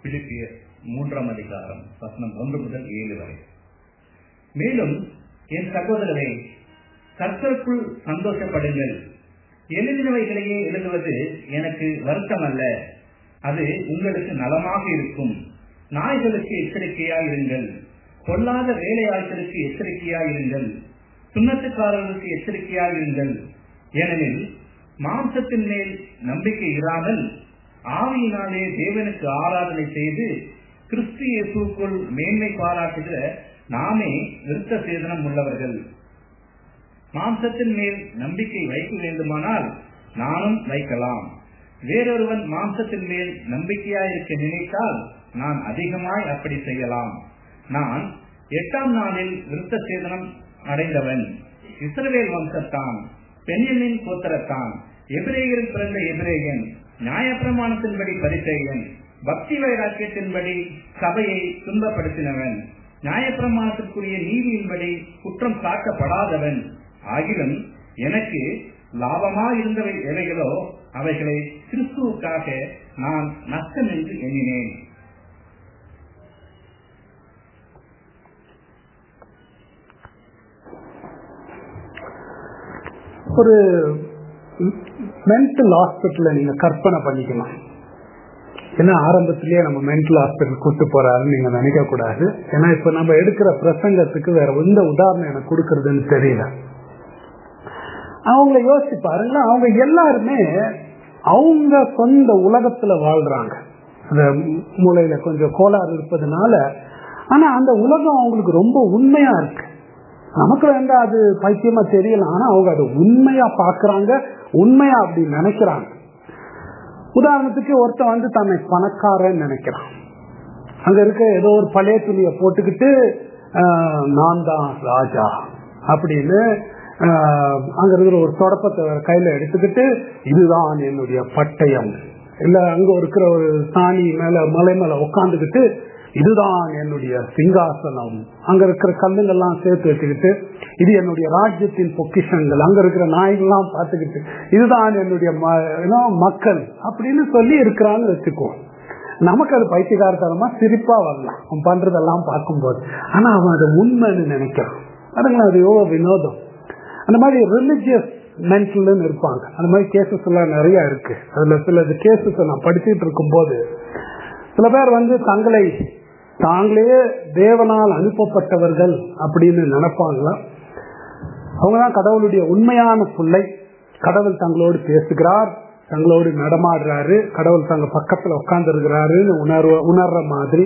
பிலிப்பியர் மூன்றாம் அதிகாரம் வசனம் ஒன்று முதல் ஏழு வரை மேலும் என் சகோதரரை கர்த்தருக்குள் சந்தோஷப்படுங்கள் எழுதினவைகளையே எழுதுவது எனக்கு வருத்தம் அல்ல அது உங்களுக்கு நலமாக இருக்கும் நாய்களுக்கு எச்சரிக்கையாய் இருங்கள் பொல்லாத வேலையாட்களுக்கு எச்சரிக்கையாய் இருங்கள் சுண்ணத்துக்காரர்களுக்கு எச்சரிக்கையாய் இருங்கள் ஏனெனில் மாம்சத்தின் மேல் நம்பிக்கை இராமல் ஆவியினாலே தேவனுக்கு ஆராதனை செய்து கிறிஸ்து இயேசுக்குள் மேன்மை பாராட்டுகிற நாமே விருத்த சேதனம் உள்ளவர்கள் மாம்சத்தின் மேல் நம்பிக்கை வைக்க வேண்டுமானால் நானும் வைக்கலாம் வேறொருவன் மாம்சத்தின் மேல் நம்பிக்கையாயிருக்க நினைத்தால் நான் அதிகமாய் அப்படி செய்யலாம் நான் எட்டாம் நாளில் விருத்த சேதனம் அடைந்தவன் இஸ்ரவேல் வம்சத்தான் பெண்ணின் கோத்தரத்தான் எபிரேயரில் பிறந்த எபிரேயன் நியாயப்பிரமாணத்தின்படி பரிசெயன் பக்தி வைராக்கியத்தின்படி சபையை துன்பப்படுத்தினவன் நியாயப்பிரமாணத்திற்குரிய நீதியின்படி குற்றம் சாட்டப்படாதவன் ஆகிலும் எனக்கு லாபமா இருந்தவை எவைகளோ அவைகளை கிறிஸ்துவுக்காக நான் நஷ்டம் என்று எண்ணினேன் ஒரு மென்டல் ஹாஸ்பிட்டல நீங்க கற்பனை பண்ணிக்கலாம் ஏன்னா ஆரம்பத்திலேயே நம்ம மென்டல் ஹாஸ்பிட்டல் கூட்டு போறாருன்னு நீங்க நினைக்க கூடாது ஏன்னா இப்ப நம்ம எடுக்கிற பிரசங்கத்துக்கு வேற எந்த உதாரணம் எனக்கு கொடுக்கறதுன்னு தெரியல அவங்கள யோசிச்சு பாருங்க அவங்க எல்லாருமே அவங்க சொந்த உலகத்துல வாழ்றாங்க அந்த மூளையில கொஞ்சம் கோளாறு இருப்பதுனால ஆனா அந்த உலகம் அவங்களுக்கு ரொம்ப உண்மையா இருக்கு நமக்கு வேண்டா அது பைத்தியமா தெரியல ஆனா அவங்க அதை உண்மையா பாக்குறாங்க உண்மையா அப்படி நினைக்கிறாங்க உதாரணத்துக்கு ஒருத்தன் வந்து தன்னை பணக்காரன் நினைக்கிறான் அங்க இருக்க ஏதோ ஒரு பழைய துணியை போட்டுக்கிட்டு நான் தான் ராஜா அப்படின்னு அங்க இருக்கிற ஒரு தொடப்பத்தை கையில எடுத்துக்கிட்டு இதுதான் என்னுடைய பட்டயம் இல்ல அங்க இருக்கிற ஒரு சாணி மேல மலை மேல உட்காந்துக்கிட்டு இதுதான் என்னுடைய சிங்காசனம் அங்க இருக்கிற கல்லுங்கள்லாம் சேர்த்து வச்சுக்கிட்டு இது என்னுடைய ராஜ்யத்தின் பொக்கிஷங்கள் அங்க இருக்கிற நாய்கள்லாம் பார்த்துக்கிட்டு இதுதான் என்னுடைய மக்கள் அப்படின்னு சொல்லி இருக்கிறான்னு வச்சுக்குவோம் நமக்கு அது பைத்தியகாரத்தனமா சிரிப்பா வரலாம் அவன் பண்றதெல்லாம் பார்க்கும்போது ஆனா அவன் அதை உண்மைன்னு நினைக்கிறான் அதுங்களா அது எவ்வளவு வினோதம் அந்த மாதிரி ரிலிஜியஸ் மென்டல்னு இருப்பாங்க அந்த மாதிரி கேசஸ் எல்லாம் நிறைய இருக்கு அதுல சில கேசஸ் நான் படிச்சுட்டு இருக்கும் போது சில பேர் வந்து தங்களை தாங்களே தேவனால் அனுப்பப்பட்டவர்கள் அப்படின்னு நினைப்பாங்களா அவங்கதான் கடவுளுடைய உண்மையான பிள்ளை கடவுள் தங்களோடு பேசுகிறார் தங்களோடு நடமாடுறாரு கடவுள் தங்க பக்கத்துல உட்கார்ந்து இருக்கிறாருன்னு உணர்வ உணர்ற மாதிரி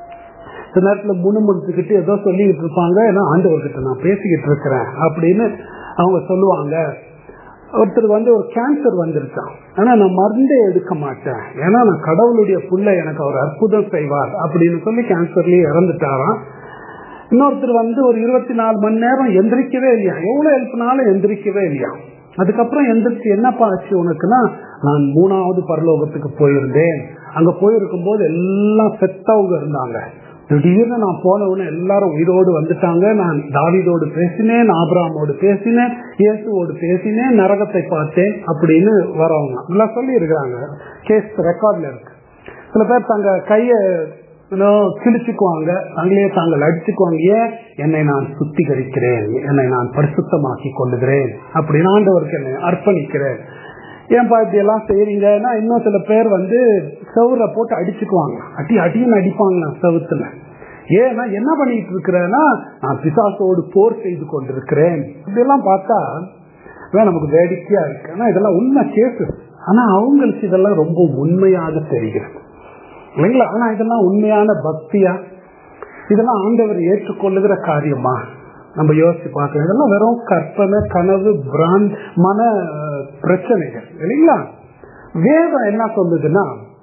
சில நேரத்துல முணுமுணுத்துக்கிட்டு ஏதோ சொல்லிக்கிட்டு இருப்பாங்க ஏன்னா ஆண்டவர்கிட்ட நான் பேசிக்கிட்டு இருக்கிறேன் அப்படின்னு அவங்க சொல்லுவாங்க ஒருத்தர் வந்து ஒரு கேன்சர் வந்துருச்சான் ஆனா நான் மருந்தே எடுக்க மாட்டேன் ஏன்னா நான் கடவுளுடைய புள்ள எனக்கு அவர் அற்புதம் செய்வார் அப்படின்னு சொல்லி கேன்சர்லயே இறந்துட்டாராம் இன்னொருத்தர் வந்து ஒரு இருபத்தி நாலு மணி நேரம் எந்திரிக்கவே இல்லையா எவ்வளவு எழுப்பினாலும் எந்திரிக்கவே இல்லையா அதுக்கப்புறம் எந்திரிச்சு என்னப்பா ஆச்சு உனக்குன்னா நான் மூணாவது பரலோகத்துக்கு போயிருந்தேன் அங்க போயிருக்கும் போது எல்லாம் செத்தவங்க இருந்தாங்க திடீர்னு நான் போன உடனே எல்லாரும் உயிரோடு வந்துட்டாங்க நான் தாவிதோடு பேசினேன் ஆபிராமோடு பேசினேன் இயேசுவோடு பேசினேன் நரகத்தை பார்த்தேன் அப்படின்னு வரவங்க எல்லாம் சொல்லி இருக்கிறாங்க கேஸ் ரெக்கார்ட்ல இருக்கு சில பேர் தங்க கைய கிழிச்சுக்குவாங்க தங்களே தாங்கள் அடிச்சுக்குவாங்க ஏன் என்னை நான் சுத்திகரிக்கிறேன் என்னை நான் பரிசுத்தமாக்கி கொள்ளுகிறேன் அப்படின்னு ஆண்டவருக்கு என்னை அர்ப்பணிக்கிறேன் ஏன்பா இப்படி எல்லாம் செய்யறீங்கன்னா இன்னும் சில பேர் வந்து செவுர போட்டு அடிச்சுக்குவாங்க அடி அடியும் அடிப்பாங்க செவுத்துல ஏன்னா என்ன பண்ணிட்டு இருக்கிறேன்னா நான் பிசாசோடு போர் செய்து கொண்டிருக்கிறேன் இப்படியெல்லாம் பார்த்தா நமக்கு வேடிக்கையா இருக்கு ஆனா இதெல்லாம் உண்மை கேசு ஆனா அவங்களுக்கு இதெல்லாம் ரொம்ப உண்மையாக தெரிகிறது இல்லைங்களா ஆனா இதெல்லாம் உண்மையான பக்தியா இதெல்லாம் ஆண்டவர் ஏற்றுக்கொள்ளுகிற காரியமா நம்ம யோசிச்சு பார்க்கணும் இதெல்லாம் வெறும் கற்பனை கனவு பிராண்ட் மன பிரச்சனைகள் இல்லைங்களா வேதம் என்ன சொல்லுதுன்னா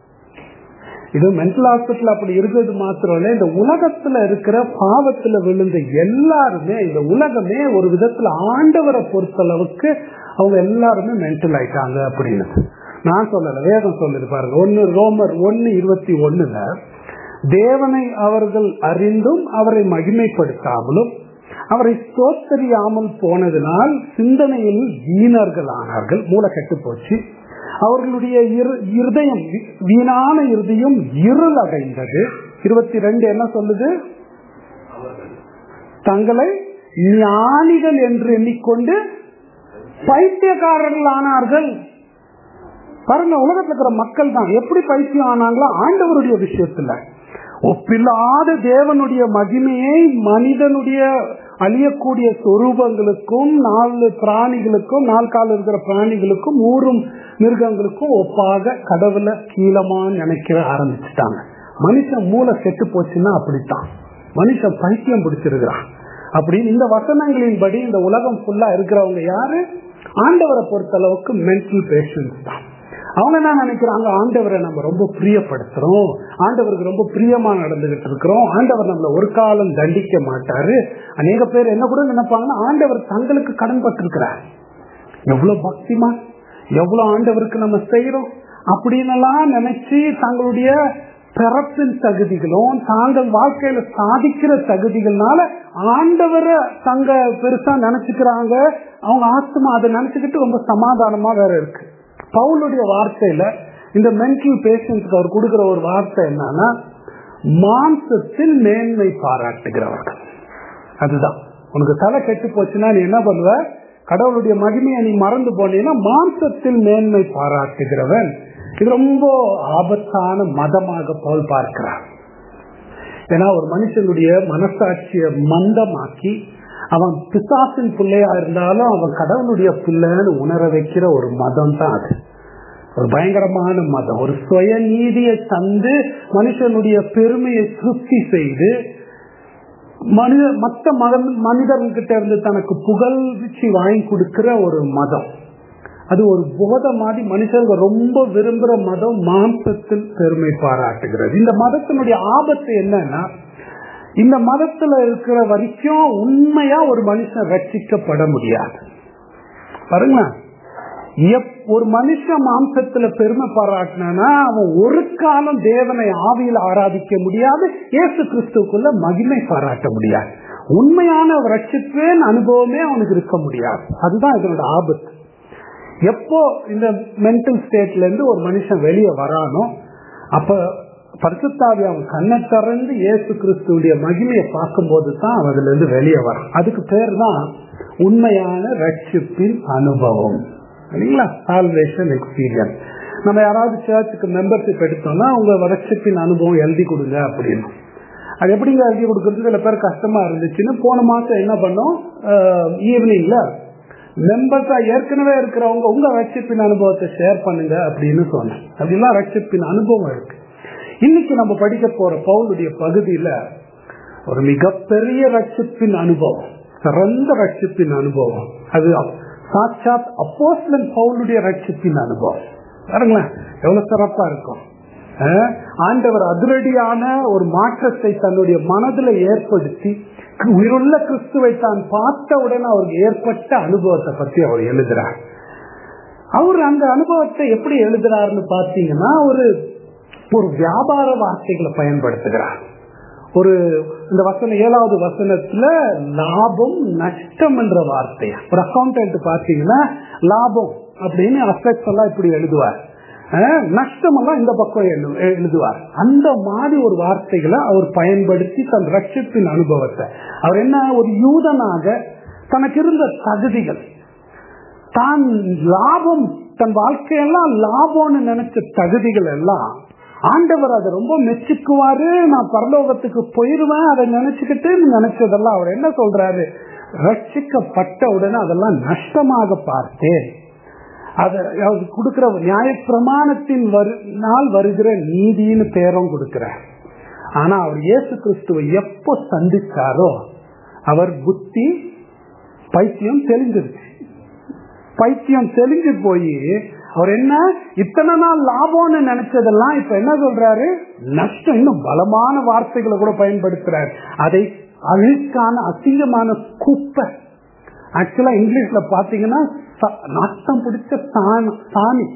இது மென்டல் ஹாஸ்பிட்டல் அப்படி இருக்கிறது மாத்திரம் இல்ல இந்த உலகத்துல இருக்கிற பாவத்துல விழுந்த எல்லாருமே இந்த உலகமே ஒரு விதத்துல ஆண்டவரை பொறுத்தளவுக்கு அவங்க எல்லாருமே மென்டல் ஆயிட்டாங்க அப்படின்னு நான் சொல்லல வேதம் சொல்லுது பாருங்க ஒன்னு ரோமர் ஒன்னு இருபத்தி ஒண்ணுல தேவனை அவர்கள் அறிந்தும் அவரை மகிமைப்படுத்தாமலும் அவரை சோத்தறியாமல் போனதினால் சிந்தனையில் ஈனர்கள் ஆனார்கள் மூளை கெட்டு போச்சு அவர்களுடைய இரு- இருதயம் வி- வீணான இருதயம் இருள் அடைந்தது இருபத்தி ரெண்டு என்ன சொல்லுது தங்களை ஞானிகள் என்று எண்ணிக்கொண்டு பைத்தியக்காரர்கள் ஆனார்கள் பாருங்க உலகத்துல இருக்கிற மக்கள் தான் எப்படி பைத்தியம் ஆனாங்களோ ஆண்டவருடைய விஷயத்துல ஒப்பில்லாத தேவனுடைய மகிமையை மனிதனுடைய அழியக்கூடிய சொரூபங்களுக்கும் நாலு பிராணிகளுக்கும் நாலு கால இருக்கிற பிராணிகளுக்கும் ஊரும் மிருகங்களுக்கும் ஒப்பாக கடவுளை கீழமா நினைக்க ஆரம்பிச்சுட்டாங்க மனுஷன் மூளை கெட்டு போச்சுன்னா அப்படித்தான் மனுஷன் பைத்தியம் பிடிச்சிருக்கிறான் அப்படின்னு இந்த வசனங்களின் படி இந்த உலகம் ஃபுல்லா இருக்கிறவங்க யாரு ஆண்டவரை பொறுத்தளவுக்கு மென்டல் பேஷன்ஸ் தான் அவங்க என்ன நினைக்கிறாங்க ஆண்டவரை நம்ம ரொம்ப பிரியப்படுத்துறோம் ஆண்டவருக்கு ரொம்ப பிரியமா நடந்துகிட்டு இருக்கிறோம் ஆண்டவர் நம்மள ஒரு காலம் தண்டிக்க மாட்டாரு அநேக பேர் என்ன கூட நினைப்பாங்கன்னா ஆண்டவர் தங்களுக்கு கடன் பட்டிருக்கிறார் எவ்வளவு பக்திமா எவ்வளவு ஆண்டவருக்கு நம்ம செய்யறோம் அப்படின்னு எல்லாம் நினைச்சு தங்களுடைய பிறப்பின் தகுதிகளும் தாங்கள் வாழ்க்கையில சாதிக்கிற தகுதிகள்னால ஆண்டவரை தங்க பெருசா நினைச்சுக்கிறாங்க அவங்க ஆத்மா அதை நினைச்சுக்கிட்டு ரொம்ப சமாதானமா வேற இருக்கு பவுலுடைய வார்த்தையில இந்த மென்டல் பேஷண்ட்க்கு அவர் கொடுக்கிற ஒரு வார்த்தை என்னன்னா மாம்சத்தில் மேன்மை பாராட்டுகிறவர்கள் அதுதான் உனக்கு தலை கெட்டு போச்சுன்னா நீ என்ன பண்ணுவ கடவுளுடைய மகிமையை நீ மறந்து போனீங்கன்னா மாம்சத்தில் மேன்மை பாராட்டுகிறவன் இது ரொம்ப ஆபத்தான மதமாக பவுல் பார்க்கிறார் ஏன்னா ஒரு மனுஷனுடைய மனசாட்சியை மந்தமாக்கி அவன் பிசாசின் பிள்ளையா இருந்தாலும் அவன் கடவுளுடைய பிள்ளைன்னு உணர வைக்கிற ஒரு மதம் தான் அது ஒரு பயங்கரமான மதம் ஒரு சுய நீதியை தந்து மனுஷனுடைய பெருமையை திருப்தி செய்து மனித மற்ற மனிதர்கிட்ட இருந்து தனக்கு புகழ்ச்சி வாங்கி கொடுக்கிற ஒரு மதம் அது ஒரு போத மாதிரி மனுஷங்க ரொம்ப விரும்புற மதம் மாம்சத்தில் பெருமை பாராட்டுகிறது இந்த மதத்தினுடைய ஆபத்து என்னன்னா இந்த மதத்துல இருக்கிற வரைக்கும் உண்மையா ஒரு மனுஷன் ரட்சிக்கப்பட முடியாது பாருங்களேன் ஒரு மனுஷன் மாம்சத்துல பெருமை பாராட்டினா அவன் ஒரு காலம் தேவனை ஆவியில் ஆராதிக்க முடியாது இயேசு கிறிஸ்துக்குள்ள மகிமை பாராட்ட முடியாது உண்மையான ரட்சிப்பேன் அனுபவமே அவனுக்கு இருக்க முடியாது அதுதான் இதனோட ஆபத்து எப்போ இந்த மென்டல் ஸ்டேட்ல இருந்து ஒரு மனுஷன் வெளியே வரானோ அப்ப பரிசுத்தாவி அவன் கண்ணை திறந்து இயேசு கிறிஸ்துடைய மகிமையை பார்க்கும் போது தான் அவன் அதுல இருந்து வெளியே வரான் அதுக்கு பேர் தான் உண்மையான ரட்சிப்பின் அனுபவம் சரிங்களா சால்வேஷன் எக்ஸ்பீரியன்ஸ் நம்ம யாராவது சர்ச்சுக்கு மெம்பர்ஷிப் எடுத்தோம்னா உங்க ரட்சிப்பின் அனுபவம் எழுதி கொடுங்க அப்படின்னு அது எப்படிங்க எழுதி கொடுக்கறது சில பேர் கஷ்டமா இருந்துச்சுன்னு போன மாசம் என்ன பண்ணோம் ஈவினிங்ல மெம்பர்ஸா ஏற்கனவே இருக்கிறவங்க உங்க ரட்சிப்பின் அனுபவத்தை ஷேர் பண்ணுங்க அப்படின்னு சொன்னேன் அப்படிலாம் ரட்சிப்பின் அனுபவம் இருக்கு இன்னைக்கு நம்ம படிக்க போற பவுலுடைய பகுதியில ஒரு மிகப்பெரிய ரட்சிப்பின் அனுபவம் சிறந்த ரட்சிப்பின் அனுபவம் அது சாட்சாத் அப்போஸ்லன் பவுலுடைய ரட்சிப்பின் அனுபவம் பாருங்களேன் எவ்வளவு சிறப்பா இருக்கும் ஆண்டவர் அதிரடியான ஒரு மாற்றத்தை தன்னுடைய மனதில் ஏற்படுத்தி உயிருள்ள கிறிஸ்துவை தான் பார்த்த உடனே அவருக்கு ஏற்பட்ட அனுபவத்தை பத்தி அவர் எழுதுறார் அவர் அந்த அனுபவத்தை எப்படி எழுதுறாருன்னு பாத்தீங்கன்னா ஒரு ஒரு வியாபார வார்த்தைகளை பயன்படுத்துகிறார் ஒரு இந்த வசனம் ஏழாவது வசனத்துல லாபம் நஷ்டம் என்ற வார்த்தை ஒரு அக்கௌண்டன்ட் பாத்தீங்கன்னா லாபம் அப்படின்னு அசெக்ட்ஸ் எல்லாம் இப்படி எழுதுவார் நஷ்டம் எல்லாம் இந்த பக்கம் எழுதுவார் அந்த மாதிரி ஒரு வார்த்தைகளை அவர் பயன்படுத்தி தன் ரட்சிப்பின் அனுபவத்தை அவர் என்ன ஒரு யூதனாக தனக்கு இருந்த தகுதிகள் தான் லாபம் தன் வாழ்க்கையெல்லாம் லாபம்னு நினைச்ச தகுதிகள் எல்லாம் ஆண்டவர் அதை ரொம்ப மெச்சுக்குவாரு நான் பரலோகத்துக்கு போயிருவேன் அதை நினைச்சுக்கிட்டு நினைச்சதெல்லாம் அவர் என்ன சொல்றாரு ரட்சிக்கப்பட்ட உடனே அதெல்லாம் நஷ்டமாக பார்த்தேன் அது கொடுக்கிற நியாய பிரமாணத்தின் நாள் வருகிற நீதின்னு பேரும் கொடுக்கிறார் ஆனா அவர் இயேசு கிறிஸ்துவை எப்போ சந்திச்சாரோ அவர் புத்தி பைத்தியம் தெளிஞ்சிருச்சு பைத்தியம் தெளிஞ்சு போய் அவர் என்ன இத்தனை நாள் லாபம்னு நினைச்சதெல்லாம் இப்ப என்ன சொல்றாரு நஷ்டம் இன்னும் பலமான வார்த்தைகளை கூட பயன்படுத்துறாரு அதை அழுக்கான அசிங்கமான குப்பை ஆக்சுவலா இங்கிலீஷ்ல பாத்தீங்கன்னா நாட்டம் பிடிச்ச சாணி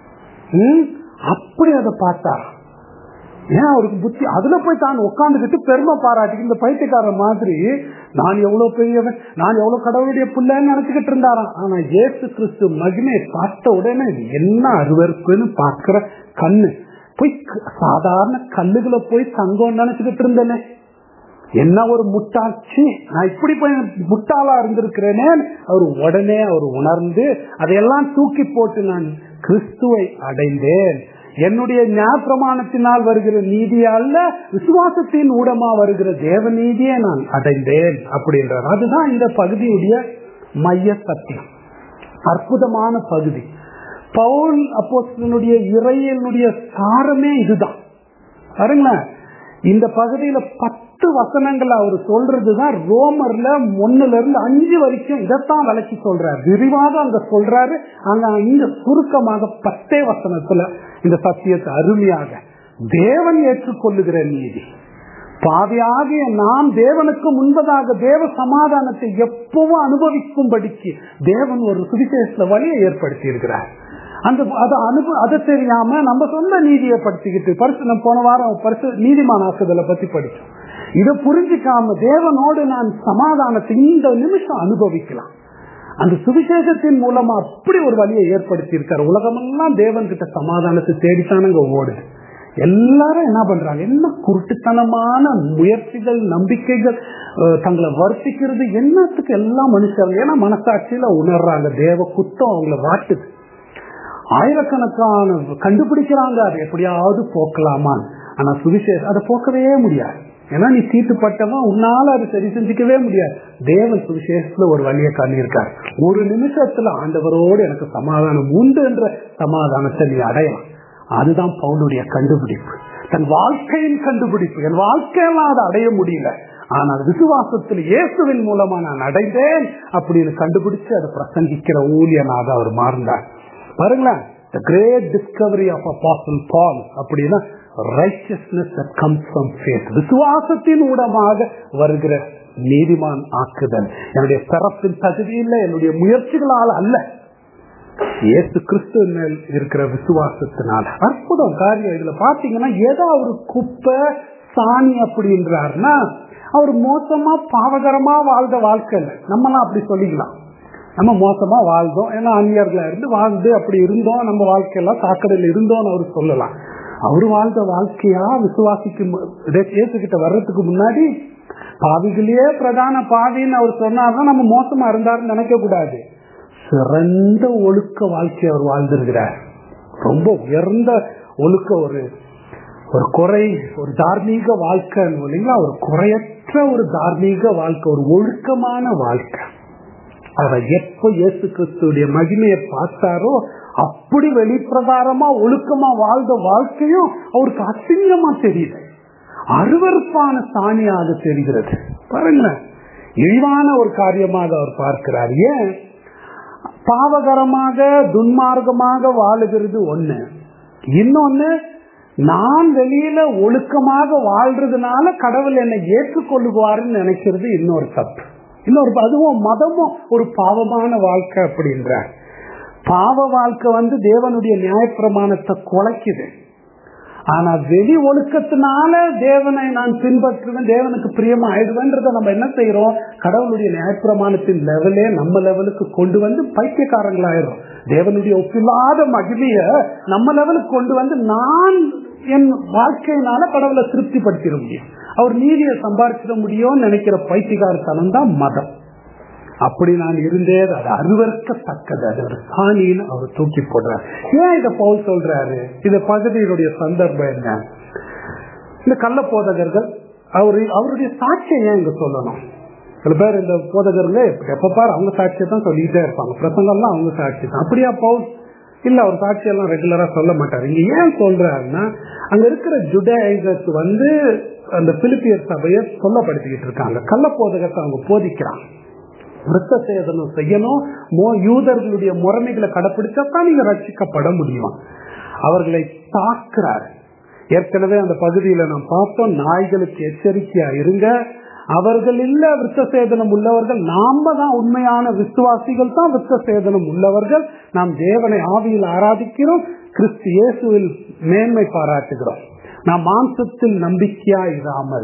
அப்படி அதை பார்த்தார் ஏன் அவருக்கு புத்தி அதுல போய் தான் உட்காந்துக்கிட்டு பெருமை பாராட்டி இந்த பைத்தியக்கார மாதிரி நான் எவ்வளவு பெரியவன் நான் எவ்வளவு கடவுளுடைய புள்ளன்னு நினைச்சுக்கிட்டு இருந்தாராம் ஆனா இயேசு கிறிஸ்து மகிமையை பார்த்த உடனே இது என்ன அருவருப்புன்னு பார்க்கிற கண்ணு போய் க- சாதாரண கல்லுகளை போய் தங்கம் நினைச்சுக்கிட்டு இருந்தேனே என்ன ஒரு முட்டாட்சி நான் இப்படி போய் முட்டாளா இருந்திருக்கிறேனே அவர் உடனே அவர் உணர்ந்து அதையெல்லாம் தூக்கி போட்டு நான் கிறிஸ்துவை அடைந்தேன் என்னுடைய ஞாபகமானத்தினால் வருகிற நீதி அல்ல விசுவாசத்தின் ஊடமா வருகிற தேவ நீதியை நான் அடைந்தேன் அப்படின்றார் அதுதான் இந்த பகுதியுடைய மைய சத்தியம் அற்புதமான பகுதி பவுல் அப்போஸ்தலனுடைய இறையனுடைய சாரமே இதுதான் பாருங்களேன் இந்த பகுதியில பத்து வசனங்கள் அவர் சொல்றதுதான் ரோமர்ல ஒண்ணுல இருந்து அஞ்சு வரைக்கும் இதைத்தான் விளக்கி சொல்றாரு விரிவாக அங்க சொல்றாரு அங்க இங்க சுருக்கமாக பத்தே வசனத்துல இந்த சத்தியத்தை அருமையாக தேவன் ஏற்றுக்கொள்ளுகிற நீதி பாவியாகிய நாம் தேவனுக்கு முன்பதாக தேவ சமாதானத்தை எப்பவும் அனுபவிக்கும்படிக்கு தேவன் ஒரு சுவிசேஷ வழியை ஏற்படுத்தி இருக்கிறார் அந்த அதை அனுபவ அதை தெரியாம நம்ம சொந்த நீதியை படிச்சுக்கிட்டு பரிசு நம்ம போன வாரம் பரிசு நீதிமான ஆக்குதலை பத்தி படிச்சோம் இதை புரிஞ்சுக்காம தேவனோடு நான் சமாதானத்தை இந்த நிமிஷம் அனுபவிக்கலாம் அந்த சுவிசேஷத்தின் மூலமா அப்படி ஒரு வழியை ஏற்படுத்தி இருக்காரு உலகமெல்லாம் தேவன் கிட்ட சமாதானத்தை தேடித்தானுங்க ஓடுது எல்லாரும் என்ன பண்றாங்க என்ன குருட்டுத்தனமான முயற்சிகள் நம்பிக்கைகள் அஹ், தங்களை வர்த்திக்கிறது என்னத்துக்கு எல்லாம் மனுஷங்க ஏன்னா மனசாட்சியில உணர்றாங்க தேவ குத்தம் அவங்கள வாட்டுது ஆயிரக்கணக்கான கண்டுபிடிக்கிறாங்க அதை எப்படியாவது போக்கலாமான்னு ஆனா சுவிசேஷம் அதை போக்கவே முடியாது ஏன்னா நீ தீட்டுப்பட்டவன் உன்னால அதை சரி செஞ்சுக்கவே முடியாது தேவன் சுவிசேஷத்துல ஒரு வழியை காணியிருக்கார் ஒரு நிமிஷத்துல ஆண்டவரோடு எனக்கு சமாதானம் உண்டு என்ற சமாதானத்தை நீ அடையலாம் அதுதான் பவுனுடைய கண்டுபிடிப்பு தன் வாழ்க்கையின் கண்டுபிடிப்பு என் வாழ்க்கையெல்லாம் அதை அடைய முடியல ஆனால் விசுவாசத்தில் இயேசுவின் மூலமா நான் அடைந்தேன் அப்படின்னு கண்டுபிடிச்சு அதை பிரசங்கிக்கிற ஊழியனாக அவர் மாறினார் பாருங்களேன் the great discovery of apostle paul அப்படின்னா righteousness that comes from faith விசுவாசத்தின் ஊடமாக வருகிற நீதிமான் ஆக்குதல் என்னுடைய பிறப்பின் தகுதி இல்லை என்னுடைய முயற்சிகளால் அல்ல இயேசு கிறிஸ்து மேல் இருக்கிற விசுவாசத்தினால அற்புதம் காரியம் இதுல பாத்தீங்கன்னா ஏதோ ஒரு குப்பை சாணி அப்படின்றாருன்னா அவர் மோசமா பாவகரமா வாழ்ந்த வாழ்க்கை இல்லை நம்மலாம் அப்படி சொல்லிக்கலாம் நம்ம மோசமா வாழ்ந்தோம் ஏன்னா அந்நியர்களா இருந்து வாழ்ந்து அப்படி இருந்தோம் நம்ம வாழ்க்கையெல்லாம் சாக்கடையில் இருந்தோம்னு அவர் சொல்லலாம் அவர் வாழ்ந்த வாழ்க்கையா விசுவாசிக்கு மு- இதே- இயேசுகிட்ட வர்றதுக்கு முன்னாடி பாவிகளே பிரதான பாவின்னு அவர் சொன்னார்தான் நம்ம மோசமா இருந்தாருன்னு நினைக்க கூடாது சிறந்த ஒழுக்க வாழ்க்கை அவர் வாழ்ந்திருக்கிறார் ரொம்ப உயர்ந்த ஒழுக்க ஒரு ஒரு குறை ஒரு தார்மீக வாழ்க்கை இல்லைங்களா ஒரு குறையற்ற ஒரு தார்மீக வாழ்க்கை ஒரு ஒழுக்கமான வாழ்க்கை அவர் எப்ப இயேசு கிறிஸ்துடைய மகிமையை பார்த்தாரோ அப்படி வெளிப்பிரகாரமா ஒழுக்கமா வாழ்ந்த வாழ்க்கையும் அவருக்கு அசிங்கமா தெரியுது அருவருப்பான சாணியாக தெரிகிறது பாருங்களேன் இழிவான ஒரு காரியமாக அவர் பார்க்கிறார் ஏன் பாவகரமாக துன்மார்க்கமாக வாழுகிறது ஒண்ணு இன்னொன்னு நான் வெளியில ஒழுக்கமாக வாழ்றதுனால கடவுள் என்னை ஏற்றுக்கொள்ளுவாருன்னு நினைக்கிறது இன்னொரு தப்பு இன்னொரு அதுவும் மதமும் ஒரு பாவமான வாழ்க்கை அப்படின்றார் பாவ வாழ்க்கை வந்து தேவனுடைய நியாயப்பிரமாணத்தை குலைக்குது ஆனா வெளி ஒழுக்கத்தினால தேவனை நான் பின்பற்றுவேன் தேவனுக்கு பிரியமா ஆயிடுவேன்றத நம்ம என்ன செய்யறோம் கடவுளுடைய நியாயப்பிரமாணத்தின் லெவலே நம்ம லெவலுக்கு கொண்டு வந்து பைத்தியக்காரங்களாயிரும் தேவனுடைய ஒப்பில்லாத மகிமைய நம்ம லெவலுக்கு கொண்டு வந்து நான் என் வாழ்க்கையினால கடவுளை திருப்திப்படுத்திட முடியும் அவர் நீதியை சம்பாதிச்சிட முடியும்னு நினைக்கிற பைத்தியகாரத்தனம் தான் மதம் அப்படி நான் இருந்தே அது அருவறுக்கத்தக்கது அது ஒரு சாணின்னு அவர் தூக்கி போடுறாரு ஏன் இதை பவுல் சொல்றாரு இந்த பகுதியினுடைய சந்தர்ப்பம் என்ன இந்த கள்ள போதகர்கள் அவரு அவருடைய சாட்சியை ஏன் இங்க சொல்லணும் சில பேர் இந்த போதகர்களே எப்ப பாரு அவங்க சாட்சியை தான் சொல்லிக்கிட்டே இருப்பாங்க பிரசங்கம்லாம் அவங்க சாட்சி தான் அப்படியா பவுல் இல்ல அவர் சாட்சியெல்லாம் ரெகுலரா சொல்ல மாட்டாரு இங்க ஏன் சொல்றாருன்னா அங்க இருக்கிற ஜுடைசர்ஸ் வந்து அந்த பிலிப்பியர் சபையை சொல்லப்படுத்திக்கிட்டு இருக்காங்க கள்ள போதகத்தை அவங்க போதிக்கிறாங்க விருத்த சேதனம் செய்யணும் மோ யூதர்களுடைய முறைமைகளை கடைபிடிச்சாதான் நீங்க ரட்சிக்கப்பட முடியும் அவர்களை தாக்குறார் ஏற்கனவே அந்த பகுதியில நாம் பார்த்தோம் நாய்களுக்கு எச்சரிக்கையா இருங்க அவர்கள் இல்ல விருத்த சேதனம் உள்ளவர்கள் நாம தான் உண்மையான விசுவாசிகள் தான் விருத்த சேதனம் உள்ளவர்கள் நாம் தேவனை ஆவியில் ஆராதிக்கிறோம் கிறிஸ்து இயேசுவில் மேன்மை பாராட்டுகிறோம் நாம் மாம்சத்தில் நம்பிக்கையா இராமல்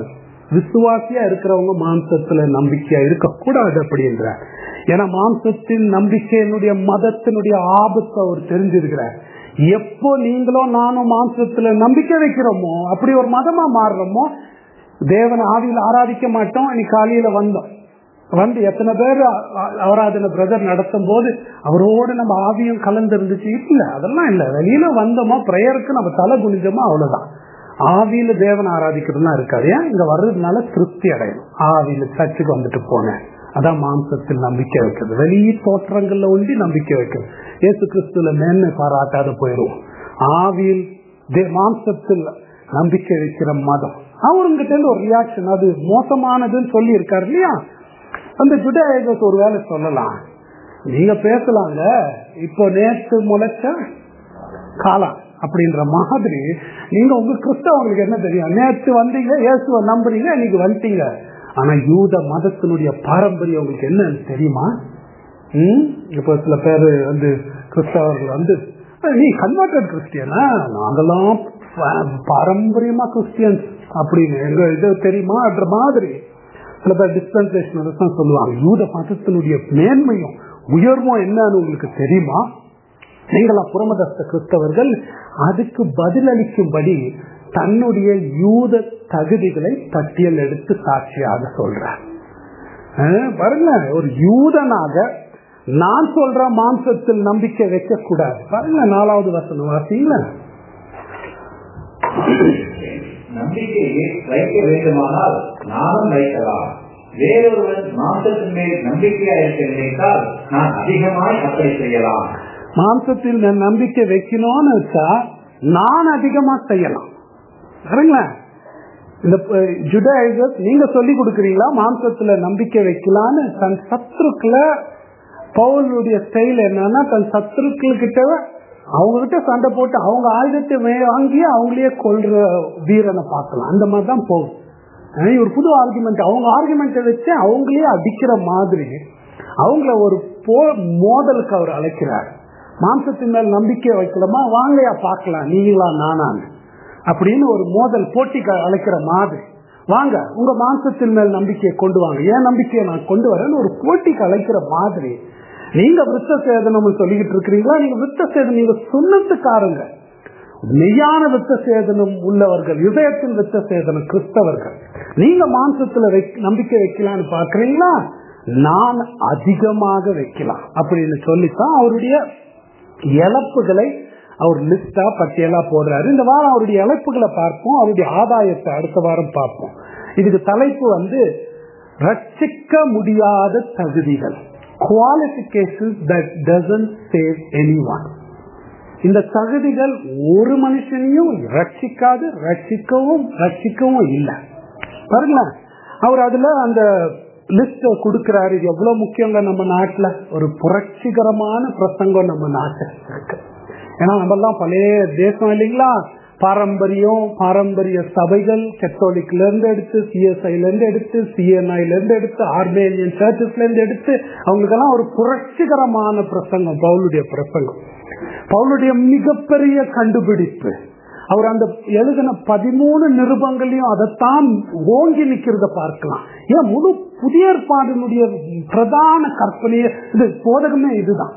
விசுவாசியா இருக்கிறவங்க மாம்சத்துல நம்பிக்கையா இருக்கக்கூடாது அப்படின்ற ஏன்னா மாம்சத்தின் நம்பிக்கையினுடைய மதத்தினுடைய ஆபத்தை அவர் தெரிஞ்சிருக்கிறார் எப்போ நீங்களும் நானும் மாம்சத்துல நம்பிக்கை வைக்கிறோமோ அப்படி ஒரு மதமா மாறுறோமோ தேவன் ஆவியில் ஆராதிக்க மாட்டோம் இன்னைக்கு காலையில வந்தோம் வந்து எத்தனை பேர் ஆராதனை பிரதர் நடத்தும் போது அவரோடு நம்ம ஆவியும் கலந்து இருந்துச்சு இல்ல அதெல்லாம் இல்ல வெளியில வந்தோமோ பிரேயருக்கு நம்ம தலை குனிஞ்சோமோ அவ்வளவுதான் ஆவியில தேவன் ஆராதிக்கிறதுனா இருக்காது ஏன் இங்க வர்றதுனால திருப்தி அடையணும் ஆவியில சர்ச்சுக்கு வந்துட்டு போனேன் அதான் மாம்சத்தில் நம்பிக்கை வைக்கிறது வெளி தோற்றங்கள்ல ஒண்டி நம்பிக்கை வைக்கிறது ஏசு கிறிஸ்துல மேன்மை பாராட்டாத போயிடும் ஆவியில் மாம்சத்தில் நம்பிக்கை வைக்கிற மதம் அவருங்கிட்ட இருந்து ஒரு ரியாக்ஷன் அது மோசமானதுன்னு சொல்லி இருக்காரு இல்லையா அந்த ஜுடாயகஸ் ஒரு வேலை சொல்லலாம் நீங்க பேசலாங்க இப்போ நேற்று முளைச்ச காலம் அப்படின்ற மாதிரி நீங்க உங்க கிறிஸ்தவங்களுக்கு என்ன தெரியும் நேற்று வந்தீங்க இயேசுவை நம்புறீங்க இன்னைக்கு வந்துட்டீங்க ஆனா யூத மதத்தினுடைய பாரம்பரியம் உங்களுக்கு என்னன்னு தெரியுமா ம் இப்ப சில பேர் வந்து கிறிஸ்தவர்கள் வந்து நீ கன்வெர்டட் கிறிஸ்டியனா நாங்கெல்லாம் பாரம்பரியமா கிறிஸ்டியன்ஸ் அப்படின்னு எங்க இது தெரியுமான்ற மாதிரி சில பேர் டிஸ்பென்சேஷன் சொல்லுவாங்க யூத மதத்தினுடைய மேன்மையும் உயர்வும் என்னன்னு உங்களுக்கு தெரியுமா நீங்களா புறமதஸ்த கிறிஸ்தவர்கள் அதுக்கு பதிலளிக்கும்படி தன்னுடைய யூத தகுதிகளை பட்டியல் எடுத்து சாட்சியாக சொல்றார் பாருங்க ஒரு யூதனாக நான் சொல்ற மாம்சத்தில் நம்பிக்கை வைக்க கூடாது பாருங்க நாலாவது வசனம் வாசிங்கள நம்பிக்கையை வைக்க வேண்டுமானால் நானும் வைக்கலாம் வேறொருவன் மாம்சத்தின் மேல் நம்பிக்கையா இருக்க நினைத்தால் நான் அதிகமாய் அப்படி செய்யலாம் மாம்சத்தில் நான் நம்பிக்கை வைக்கணும்னு வச்சா நான் அதிகமா செய்யலாம் சரிங்களேன் இந்த ஜுடாயிசஸ் நீங்க சொல்லி கொடுக்குறீங்களா மாம்சத்துல நம்பிக்கை வைக்கலான்னு தன் சத்ருக்களை பவுலுடைய ஸ்டைல் என்னன்னா தன் சத்ருக்கள் கிட்ட அவங்க கிட்ட சண்டை போட்டு அவங்க ஆயுதத்தை வாங்கி அவங்களே கொள்ற வீரனை பார்க்கலாம் அந்த மாதிரி தான் போகும் ஒரு புது ஆர்குமெண்ட் அவங்க ஆர்குமெண்ட்டை வச்சு அவங்களே அடிக்கிற மாதிரி அவங்கள ஒரு போ மோதலுக்கு அவர் அழைக்கிறார் மாம்சத்தின் மேல் நம்பிக்கை வைக்கலாமா வாங்கயா பார்க்கலாம் நீங்களா நானான்னு அப்படின்னு ஒரு மோதல் போட்டிக்கு அழைக்கிற மாதிரி வாங்க உங்க மாம்சத்தின் மேல் நம்பிக்கையை கொண்டு வாங்க ஏன் நம்பிக்கையை நான் கொண்டு வரேன்னு ஒரு போட்டிக்கு அழைக்கிற மாதிரி நீங்க விருத்த சேதனம் சொல்லிக்கிட்டு இருக்கிறீங்களா நீங்க விருத்த சேதனம் நீங்க சுண்ணத்துக்காரங்க மெய்யான வித்த சேதனம் உள்ளவர்கள் இதயத்தின் வித்த சேதனம் கிறிஸ்தவர்கள் நீங்க மாம்சத்துல நம்பிக்கை வைக்கலாம்னு பாக்குறீங்களா நான் அதிகமாக வைக்கலாம் அப்படின்னு சொல்லித்தான் அவருடைய இழப்புகளை அவர் லிஸ்டா பட்டியலா போடுறாரு இந்த வாரம் அவருடைய இழப்புகளை பார்ப்போம் அவருடைய ஆதாயத்தை அடுத்த வாரம் பார்ப்போம் இதுக்கு தலைப்பு வந்து ரட்சிக்க முடியாத தகுதிகள் qualification that doesn't save any one இந்த தகுதிகள் ஒரு மனுஷனையும் ரட்சிக்காது ரட்சிக்கவும் ரட்சிக்கவும் இல்லை பாருங்களேன் அவர் அதுல அந்த லிஸ்ட கொடுக்கிறாரு இது எவ்வளவு முக்கியங்க நம்ம நாட்டுல ஒரு புரட்சிகரமான பிரசங்கம் நம்ம நாட்டு இருக்கு ஏன்னா நம்ம எல்லாம் பழைய தேசம் இல்லைங்களா பாரம்பரியம் பாரம்பரிய சபைகள் கத்தோலிக்ல இருந்து எடுத்து சிஎஸ்ஐல இருந்து எடுத்து சிஎன்ஐல இருந்து எடுத்து ஆர்மேனியன் சர்ச்சஸ்ல இருந்து எடுத்து அவங்களுக்கெல்லாம் ஒரு புரட்சிகரமான பிரசங்கம் பவுலுடைய பிரசங்கம் பவுலுடைய மிகப்பெரிய கண்டுபிடிப்பு அவர் அந்த எழுதின பதிமூணு நிருபங்களையும் அதைத்தான் ஓங்கி நிக்கிறத பார்க்கலாம் ஏன் முழு புதிய ஏற்பாடினுடைய பிரதான கற்பனையே இது போதகமே இதுதான்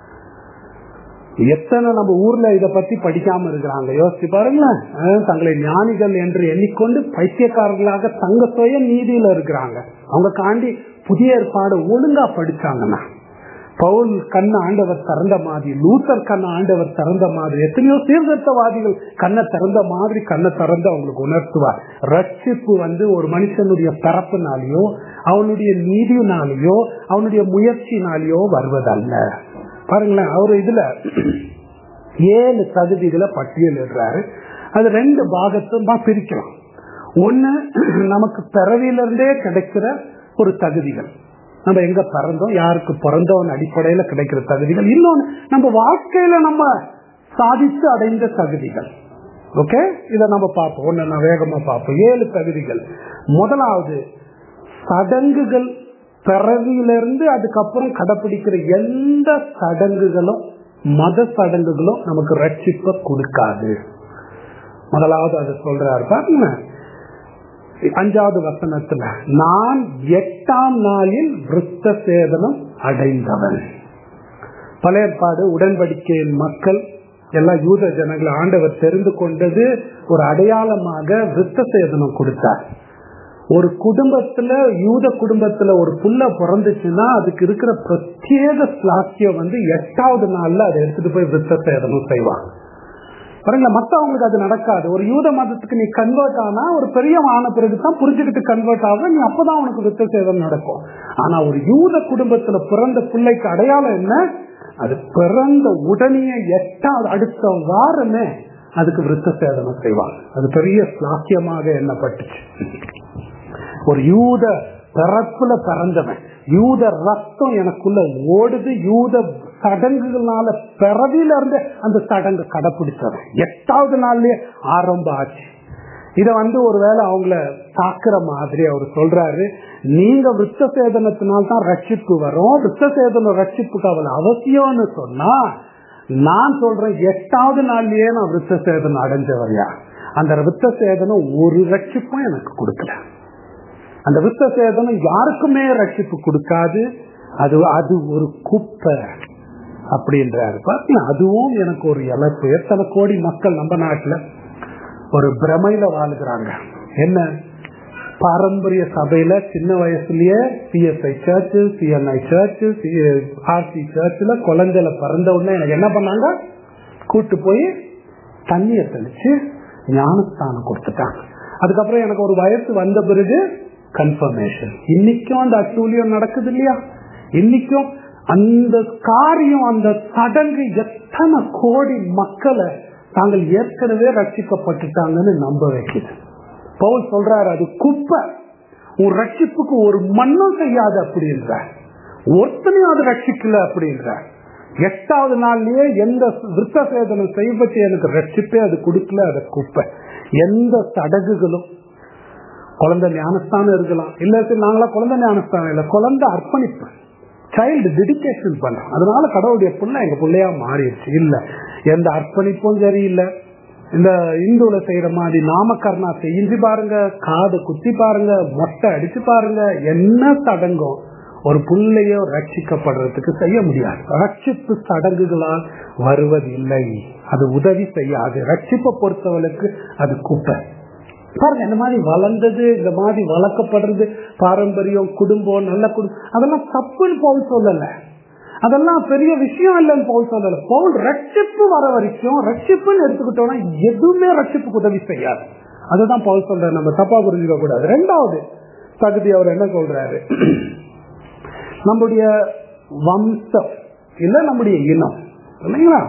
எத்தனை நம்ம ஊர்ல இத பத்தி படிக்காம இருக்கிறாங்க யோசிச்சு பாருங்களேன் தங்களை ஞானிகள் என்று எண்ணிக்கொண்டு பைத்தியக்காரர்களாக தங்க சுய நீதியில இருக்கிறாங்க அவங்க காண்டி புதிய ஏற்பாடு ஒழுங்கா படிச்சாங்கன்னா பவுல் கண்ண ஆண்டவர் திறந்த மாதிரி லூத்தர் கண்ண ஆண்டவர் திறந்த மாதிரி எத்தனையோ சீர்திருத்தவாதிகள் கண்ணை திறந்த மாதிரி கண்ணை திறந்து அவங்களுக்கு உணர்த்துவார் ரட்சிப்பு வந்து ஒரு மனுஷனுடைய பிறப்புனாலேயோ அவனுடைய நீதினாலேயோ அவனுடைய முயற்சினாலேயோ வருவதல்ல பாருங்களேன் அவரு இதுல ஏழு தகுதிகளை பட்டியலிடுறாரு அது ரெண்டு பாகத்துமா பிரிக்கலாம் ஒண்ணு நமக்கு பிறவியிலிருந்தே கிடைக்கிற ஒரு தகுதிகள் நம்ம எங்க பிறந்தோம் யாருக்கு பிறந்தோம் அடிப்படையில கிடைக்கிற தகுதிகள் இன்னொன்னு நம்ம வாழ்க்கையில நம்ம சாதித்து அடைந்த தகுதிகள் ஓகே இத நம்ம பார்ப்போம் ஒண்ணு நான் வேகமா பார்ப்போம் ஏழு தகுதிகள் முதலாவது சடங்குகள் பிறவியிலிருந்து அதுக்கப்புறம் கடைபிடிக்கிற எந்த சடங்குகளும் மத சடங்குகளும் நமக்கு ரட்சிப்ப கொடுக்காது முதலாவது அதை சொல்றாரு பாருங்க அஞ்சாவது வசனத்துல நான் எட்டாம் நாளில் விருத்த சேதனம் அடைந்தவன் பழைய ஏற்பாடு உடன்படிக்கையின் மக்கள் எல்லா யூத ஜனங்களை ஆண்டவர் தெரிந்து கொண்டது ஒரு அடையாளமாக விருத்த சேதனம் கொடுத்தார் ஒரு குடும்பத்துல யூத குடும்பத்துல ஒரு புள்ள பிறந்துச்சுன்னா அதுக்கு இருக்கிற பிரத்யேக ஸ்லாக்கியம் வந்து எட்டாவது நாள்ல அதை எடுத்துட்டு போய் விருத்த சேதனம் செய்வாங்க பாருங்க மத்தவங்களுக்கு அது நடக்காது ஒரு யூத மதத்துக்கு நீ கன்வெர்ட் ஆனா ஒரு பெரிய ஆன பிறகுதான் புரிஞ்சுக்கிட்டு கன்வெர்ட் ஆகும் நீ அப்பதான் உனக்கு விருத்த சேதம் நடக்கும் ஆனா ஒரு யூத குடும்பத்துல பிறந்த பிள்ளைக்கு அடையாளம் என்ன அது பிறந்த உடனே எட்டாவது அடுத்த வாரமே அதுக்கு விருத்த சேதனம் செய்வாங்க அது பெரிய ஸ்லாக்கியமாக எண்ணப்பட்டுச்சு ஒரு யூத பிறப்புல பிறந்தவன் யூத ரத்தம் எனக்குள்ள ஓடுது யூத சடங்குகளால பிறவில இருந்து அந்த சடங்கு கடைபிடிச்சவன் எட்டாவது நாள்லயே ஆரம்பம் ஆச்சு இத வந்து ஒருவேளை அவங்கள தாக்குற மாதிரி அவர் சொல்றாரு நீங்க விருத்த சேதனத்தினால்தான் ரட்சிப்பு வரும் விருத்த சேதனம் ரட்சிப்புக்கு அவள் அவசியம்னு சொன்னா நான் சொல்றேன் எட்டாவது நாள்லயே நான் விருத்த சேதனம் அடைஞ்சவரையா அந்த விருத்த சேதனம் ஒரு ரட்சிப்பும் எனக்கு கொடுக்கல அந்த விருத்த சேதனம் யாருக்குமே ரட்சிப்பு கொடுக்காது அது அது ஒரு குப்பை அப்படின்றாரு பாத்தீங்கன்னா அதுவும் எனக்கு ஒரு இழப்பு எத்தனை கோடி மக்கள் நம்ம நாட்டுல ஒரு பிரமையில வாழுகிறாங்க என்ன பாரம்பரிய சபையில சின்ன வயசுலயே CSI church CNI church RC சர்ச்ல குழந்தைல பிறந்த உடனே எனக்கு என்ன பண்ணாங்க கூட்டு போய் தண்ணியை தெளிச்சு ஞானஸ்தானம் கொடுத்துட்டாங்க அதுக்கப்புறம் எனக்கு ஒரு வயசு வந்த பிறகு கன்ஃபர்மேஷன் இன்னைக்கும் அந்த அட்டூழியம் நடக்குது இல்லையா இன்னைக்கும் அந்த காரியம் அந்த சடங்கு எத்தனை கோடி மக்களை தாங்கள் ஏற்கனவே ரட்சிக்கப்பட்டுட்டாங்கன்னு நம்ப வைக்குது பவுல் சொல்றாரு அது குப்பை உன் ரட்சிப்புக்கு ஒரு மண்ணும் செய்யாது அப்படின்ற ஒருத்தனையும் அது ரட்சிக்கல அப்படின்ற எட்டாவது நாள்லயே எந்த விருத்த சேதனம் செய்யப்பட்டு எனக்கு ரட்சிப்பே அது கொடுக்கல அது குப்பை எந்த சடங்குகளும் குழந்தை ஞானஸ்தானம் இருக்கலாம் இல்ல சரி நாங்களா குழந்தை ஞானஸ்தானம் இல்ல குழந்தை அர்ப்பணிப்பு சைல்டு டெடிக்கேஷன் பண்றோம் அதனால கடவுளுடைய புள்ள எங்க பிள்ளையா மாறிடுச்சு இல்ல எந்த அர்ப்பணிப்பும் சரியில்லை இந்த இந்துல செய்யற மாதிரி நாமக்கர்ணா செஞ்சு பாருங்க காது குத்தி பாருங்க மொட்டை அடிச்சு பாருங்க என்ன சடங்கும் ஒரு புள்ளையோ ரட்சிக்கப்படுறதுக்கு செய்ய முடியாது ரட்சிப்பு சடங்குகளால் வருவதில்லை அது உதவி செய்யாது ரட்சிப்பை பொறுத்தவளுக்கு அது குப்பை பாருங்க இந்த மாதிரி வளர்ந்தது இந்த மாதிரி வளர்க்கப்படுறது பாரம்பரியம் குடும்பம் நல்ல குடும்பம் அதெல்லாம் தப்புன்னு பவுல் சொல்லல அதெல்லாம் பெரிய விஷயம் இல்லைன்னு பவுல் சொல்லல பவுல் ரட்சிப்பு வர வரைக்கும் ரட்சிப்புன்னு எடுத்துக்கிட்டோம்னா எதுவுமே ரட்சிப்புக்கு உதவி செய்யாது அதுதான் பவுல் சொல்ற நம்ம தப்பா புரிஞ்சுக்க கூடாது ரெண்டாவது தகுதி அவர் என்ன சொல்றாரு நம்முடைய வம்சம் இல்ல நம்முடைய இனம் இல்லைங்களா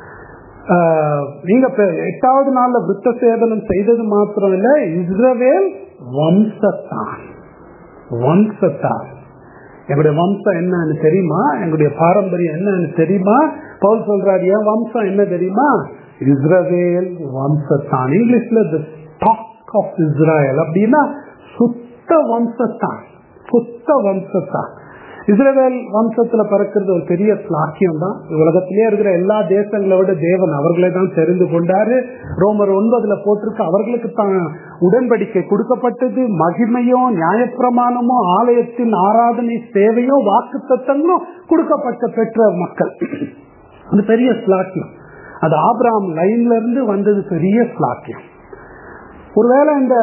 நீங்க எட்டாவது நாள்ல விருத்த சேதனம் செய்தது மாத்திரம் இல்ல இஸ்ரவேல் வம்சத்தான் வம்சத்தான் எங்களுடைய வம்சம் என்னன்னு தெரியுமா எங்களுடைய பாரம்பரியம் என்னன்னு தெரியுமா பவுல் சொல்றாரு என் வம்சம் என்ன தெரியுமா இஸ்ரவேல் வம்சத்தான் இங்கிலீஷ்ல தி ஸ்டாக் ஆஃப் இஸ்ரேல் அப்படின்னா சுத்த வம்சத்தான் சுத்த வம்சத்தான் இஸ்ரேல் வம்சத்துல பிறக்கிறது ஒரு பெரிய ஸ்லாக்கியம் தான் உலகத்திலே இருக்கிற எல்லா தேசங்களை விட தேவன் அவர்களை தான் தெரிந்து கொண்டாரு ரோமர் ஒன்பதுல போட்டிருக்கு அவர்களுக்கு தான் உடன்படிக்கை கொடுக்கப்பட்டது மகிமையோ நியாயப்பிரமாணமோ ஆலயத்தின் ஆராதனை சேவையோ வாக்கு தத்தங்களும் கொடுக்கப்பட்ட பெற்ற மக்கள் அது பெரிய ஸ்லாக்கியம் அது ஆப்ராம் லைன்ல இருந்து வந்தது பெரிய ஸ்லாக்கியம் ஒருவேளை இந்த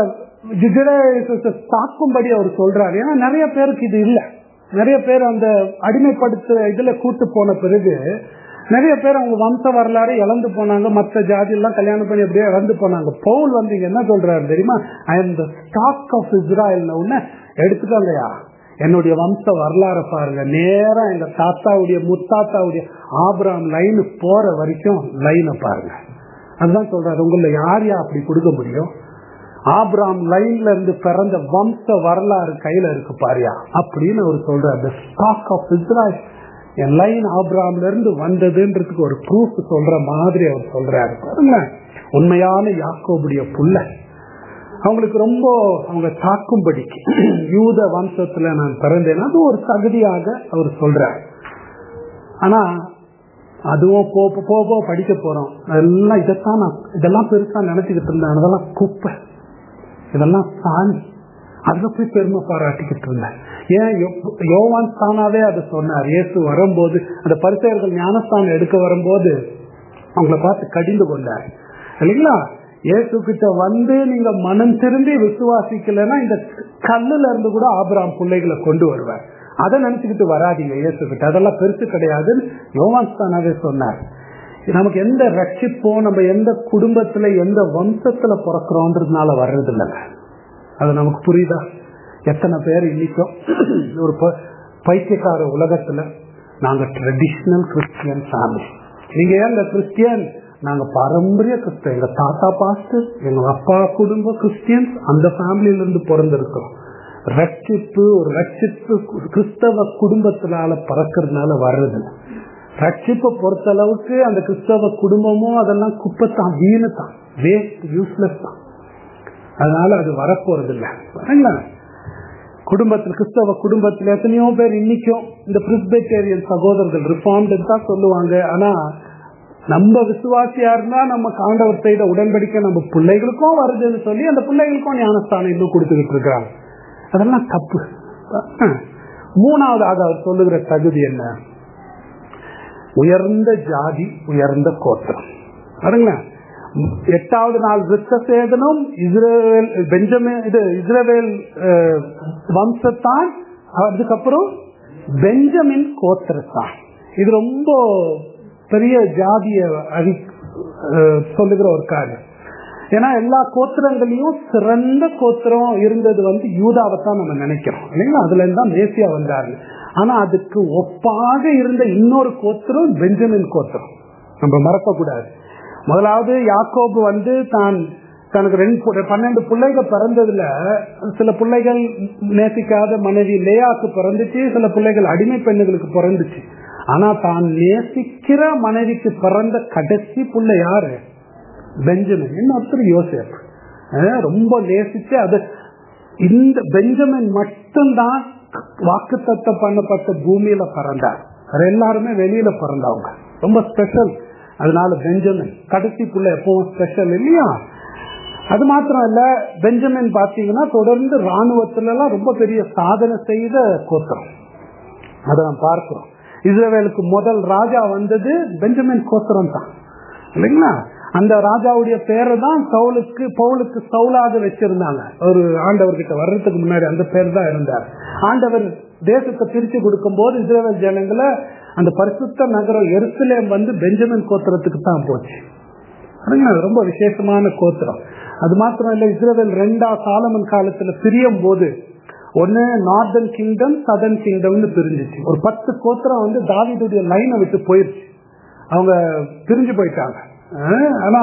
தாக்கும்படி அவர் சொல்றாரு ஏன்னா நிறைய பேருக்கு இது இல்லை நிறைய பேர் அந்த அடிமைப்படுத்த இதுல கூட்டு போன பிறகு நிறைய பேர் அவங்க வம்ச வரலாறு இழந்து போனாங்க மற்ற ஜாதி எல்லாம் கல்யாணம் பண்ணி அப்படியே இழந்து போனாங்க பவுல் வந்து இங்க என்ன சொல்றாரு தெரியுமா I am the stock of Israel உடனே எடுத்துக்கோங்கயா என்னுடைய வம்ச வரலாறு பாருங்க நேரா எங்க தாத்தாவுடைய முத்தாத்தாவுடைய ஆபிராம் லைனு போற வரைக்கும் லைனை பாருங்க அதுதான் சொல்றாரு உங்கள யார் யா அப்படி கொடுக்க முடியும் ஆப்ராம் லைன்ல இருந்து பிறந்த வம்ச வரலாறு கையில இருக்கு பாரியா அப்படின்னு அவர் சொல்றாரு ஸ்டாக் ஆஃப் இஸ்ராயல் என் லைன் ஆப்ராம்ல இருந்து வந்ததுன்றதுக்கு ஒரு ப்ரூஃப் சொல்ற மாதிரி அவர் சொல்றாரு பாருங்க உண்மையான யாக்கோபுடைய புள்ள அவங்களுக்கு ரொம்ப அவங்க தாக்கும்படிக்கு யூத வம்சத்துல நான் பிறந்தேன் அது ஒரு தகுதியாக அவர் சொல்றார் ஆனா அதுவும் போ போ போ படிக்க போறோம் அதெல்லாம் இதைத்தான் நான் இதெல்லாம் பெருசா நினைச்சுக்கிட்டு இருந்தேன் அதெல்லாம் குப்பை இதெல்லாம் சாணி அதுல போய் பெருமை பாராட்டிக்கிட்டு இருந்தேன் ஏன் யோ- யோவான் தானாவே அதை சொன்னார் இயேசு வரும்போது அந்த பரிசெயர்கள் ஞானஸ்தானம் எடுக்க வரும்போது அவங்கள பார்த்து கடிந்து கொண்டார் இல்லைங்களா இயேசு கிட்ட வந்து நீங்க மனம் திரும்பி விசுவாசிக்கலைன்னா இந்த கல்லுல இருந்து கூட ஆபிராம் பிள்ளைகளை கொண்டு வருவார் அதை நினைச்சுக்கிட்டு வராதீங்க இயேசு கிட்ட அதெல்லாம் பெருசு கிடையாதுன்னு யோவான் தானாவே சொன்னார் நமக்கு எந்த ரட்சிப்போ நம்ம எந்த குடும்பத்துல எந்த வம்சத்துல பிறக்கிறோன்றதுனால வர்றது இல்லைங்க அது நமக்கு புரியுதா எத்தனை பேர் இன்னைக்கும் ஒரு ப- பைத்தியக்கார உலகத்துல நாங்க ட்ரெடிஷ்னல் கிறிஸ்டியன் ஃபேமிலி நீங்க ஏங்க கிறிஸ்டியன் நாங்க பாரம்பரிய கிறிஸ்டியன் எங்க தாத்தா பாஸ்டர் எங்க அப்பா குடும்ப கிறிஸ்டியன்ஸ் அந்த ஃபேமிலியில இருந்து பிறந்திருக்கிறோம் ரட்சிப்பு ஒரு ரட்சிப்பு கிறிஸ்தவ குடும்பத்தினால பறக்கிறதுனால வர்றது இல்ல. ரட்சிப்பை பொறுத்த அளவுக்கு அந்த கிறிஸ்தவ குடும்பமும் அதெல்லாம் குப்பைத்தான் வீணு தான் வேஸ்ட் யூஸ்லெஸ் தான் அதனால அது வரப்போறது இல்ல பாருங்களேன் குடும்பத்தில் கிறிஸ்தவ குடும்பத்தில் எத்தனையோ பேர் இன்னைக்கும் இந்த பிரிஸ்பெட்டேரியன் சகோதரர்கள் ரிஃபார்ம்டு தான் சொல்லுவாங்க ஆனா நம்ம விசுவாசியா இருந்தா நம்ம காண்டவர் செய்த உடன்படிக்கை நம்ம பிள்ளைகளுக்கும் வருதுன்னு சொல்லி அந்த பிள்ளைகளுக்கும் ஞானஸ்தானம் இன்னும் கொடுத்துக்கிட்டு இருக்கிறாங்க அதெல்லாம் தப்பு அஹ். மூணாவதாக அவர் சொல்லுகிற தகுதி என்ன உயர்ந்த ஜாதி உயர்ந்த கோத்திரம் பாருங்களேன் எட்டாவது நாள் விருத்த சேதனம் இஸ்ரேல் பெஞ்சமின் இது இஸ்ரேல் அஹ், வம்சத்தான் அதுக்கப்புறம் பெஞ்சமின் கோத்திரத்தான் இது ரொம்ப பெரிய ஜாதிய அறி அஹ், சொல்லுகிற ஒரு காரியம் ஏன்னா எல்லா கோத்திரங்களையும் சிறந்த கோத்திரம் இருந்தது வந்து யூதாவைத்தான் நம்ம நினைக்கிறோம் இல்லைங்களா அதுல இருந்து தான் மேசியா வந்தாரு ஆனா அதுக்கு ஒப்பாக இருந்த இன்னொரு கோத்திரம் பெஞ்சமின் கோத்திரம் நம்ம மறக்க கூடாது முதலாவது யாக்கோபு வந்து தான் தனக்கு ரெண்டு பு- பன்னெண்டு பிள்ளைகள் பிறந்ததுல சில பிள்ளைகள் நேசிக்காத மனைவி லேயாக்கு பிறந்துச்சு சில பிள்ளைகள் அடிமை பெண்ணுகளுக்கு பிறந்துச்சு ஆனா தான் நேசிக்கிற மனைவிக்கு பிறந்த கடைசி புள்ள யாரு பெஞ்சமின் இன்னொருத்தர் யோசேப் அஹ் ரொம்ப நேசிச்சு அது இந்த பெஞ்சமின் மட்டும்தான் வாக்குத்தத்தம் பண்ணப்பட்ட பூமியில பிறந்தார் வேற எல்லாருமே வெளியில பிறந்தவங்க ரொம்ப ஸ்பெஷல் அதனால பெஞ்சமின் கடைசி புள்ள எப்பவும் ஸ்பெஷல் இல்லையா அது மாத்திரம் இல்ல பெஞ்சமின் பாத்தீங்கன்னா தொடர்ந்து ராணுவத்துல எல்லாம் ரொம்ப பெரிய சாதனை செய்த கோத்திரம் அதை நாம் பார்க்கிறோம் இஸ்ரேலுக்கு முதல் ராஜா வந்தது பெஞ்சமின் கோத்திரம் தான் இல்லைங்களா அந்த ராஜாவுடைய பேரை தான் சவுலுக்கு பவுலுக்கு சவுலாக வச்சிருந்தாங்க ஒரு ஆண்டவர்கிட்ட வர்றதுக்கு முன்னாடி அந்த பேர் தான் இருந்தார் ஆண்டவர் தேசத்தை பிரிச்சு கொடுக்கும் போது இஸ்ரேல் ஜனங்களை அந்த பரிசுத்த நகரம் எருசலேம் வந்து பெஞ்சமின் கோத்திரத்துக்கு தான் போச்சு பாருங்க, அது ரொம்ப விசேஷமான கோத்திரம் அது மாத்திரம் இல்ல இஸ்ரேல் ரெண்டா சாலமன் காலத்துல பிரியும் போது ஒன்னு நார்தன் கிங்டம் சதர்ன் கிங்டம்னு பிரிஞ்சிச்சு ஒரு பத்து கோத்திரம் வந்து தாவீதுடைய லைனை விட்டு போயிருச்சு அவங்க பிரிஞ்சு போயிட்டாங்க அஹ், ஆனா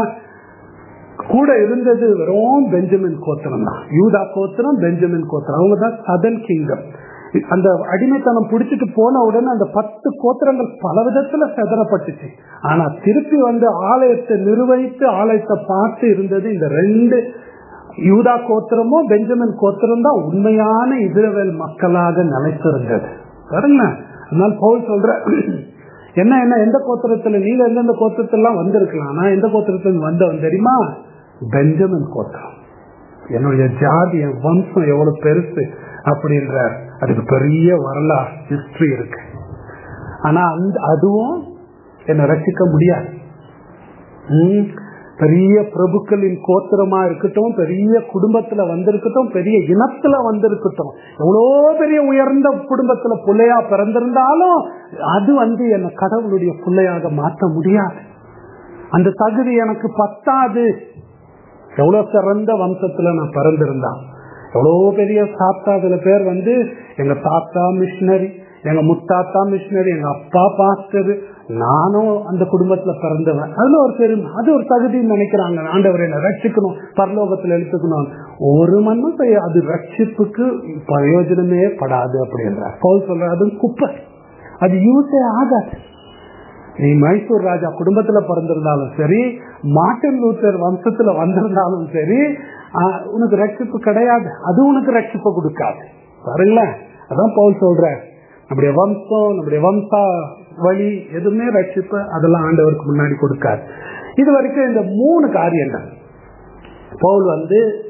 கூட இருந்தது வெறும் பெஞ்சமின் கோத்திரம் தான் யூதா கோத்திரம் பெஞ்சமின் கோத்திரம் அவங்க தான் சதன் கிங்டம் அந்த அடிமைத்தனம் பிடிச்சிட்டு போன உடனே அந்த பத்து கோத்திரங்கள் பல விதத்துல செதறப்பட்டுச்சு ஆனா திருப்பி வந்து ஆலயத்தை நிர்வகித்து ஆலயத்தை பார்த்து இருந்தது இந்த ரெண்டு யூதா கோத்திரமும் பெஞ்சமின் கோத்திரம் தான் உண்மையான இஸ்ரவேல் மக்களாக நிலைத்திருந்தது பாருங்களேன் அதனால பவுல் சொல்ற என்ன என்ன எந்த கோத்திரத்துல நீங்க எந்தெந்த கோத்திரத்தெல்லாம் வந்திருக்கலாம் நான் எந்த கோத்திரத்துல வந்தவன் தெரியுமா பெஞ்சமின் கோத்திரம் என்னுடைய ஜாதி என் வம்சம் எவ்வளவு பெருசு அப்படின்ற அதுக்கு பெரிய வரலாறு ஹிஸ்டரி இருக்கு ஆனா அந்த அதுவும் என்னை ரசிக்க முடியாது ம், பெரிய பிரபுக்களின் கோத்திரமா இருக்கட்டும் பெரிய குடும்பத்துல வந்திருக்கட்டும் பெரிய இனத்துல வந்திருக்கட்டும் எவ்வளோ பெரிய உயர்ந்த குடும்பத்துல பிள்ளையா பிறந்திருந்தாலும் அது வந்து என்ன கடவுளுடைய பிள்ளையாக மாற்ற முடியாது அந்த தகுதி எனக்கு பத்தாது எவ்வளவு சிறந்த வம்சத்துல நான் பிறந்திருந்தான் எவ்வளவு பெரிய தாத்தா சில பேர் வந்து எங்க தாத்தா மிஷினரி எங்க முத்தாத்தா மிஷினரி எங்க அப்பா பாஸ்டர் நானும் அந்த குடும்பத்துல பிறந்தவன் அதுல ஒரு பெரும் அது ஒரு தகுதின்னு நினைக்கிறாங்க ஆண்டவர் என்ன ரட்சிக்கணும் பரலோகத்துல எடுத்துக்கணும் ஒரு மண்ணும் செய்ய- அது ரட்சிப்புக்கு பிரயோஜனமே படாது அப்படின்றார் பவுல் சொல்ற அது குப்பை அது யூஸே ஆகாது நீ மைசூர் ராஜா குடும்பத்துல பிறந்திருந்தாலும் சரி மார்ட்டின் லூத்தர் வம்சத்துல வந்திருந்தாலும் சரி ஆஹ், உனக்கு ரட்சிப்பு கிடையாது அது உனக்கு ரட்சிப்பை கொடுக்காது பாருங்களேன் அதான் பவுல் சொல்ற நம்முடைய வம்சம் நம்முடைய வம்சா வழி எதுவுமே ரட்சிப்பு அதெல்லாம் ஆண்டவருக்கு முன்னாடி கொடுக்காது இது வரைக்கும் இந்த மூணு காரியங்கள் பவுல் வந்து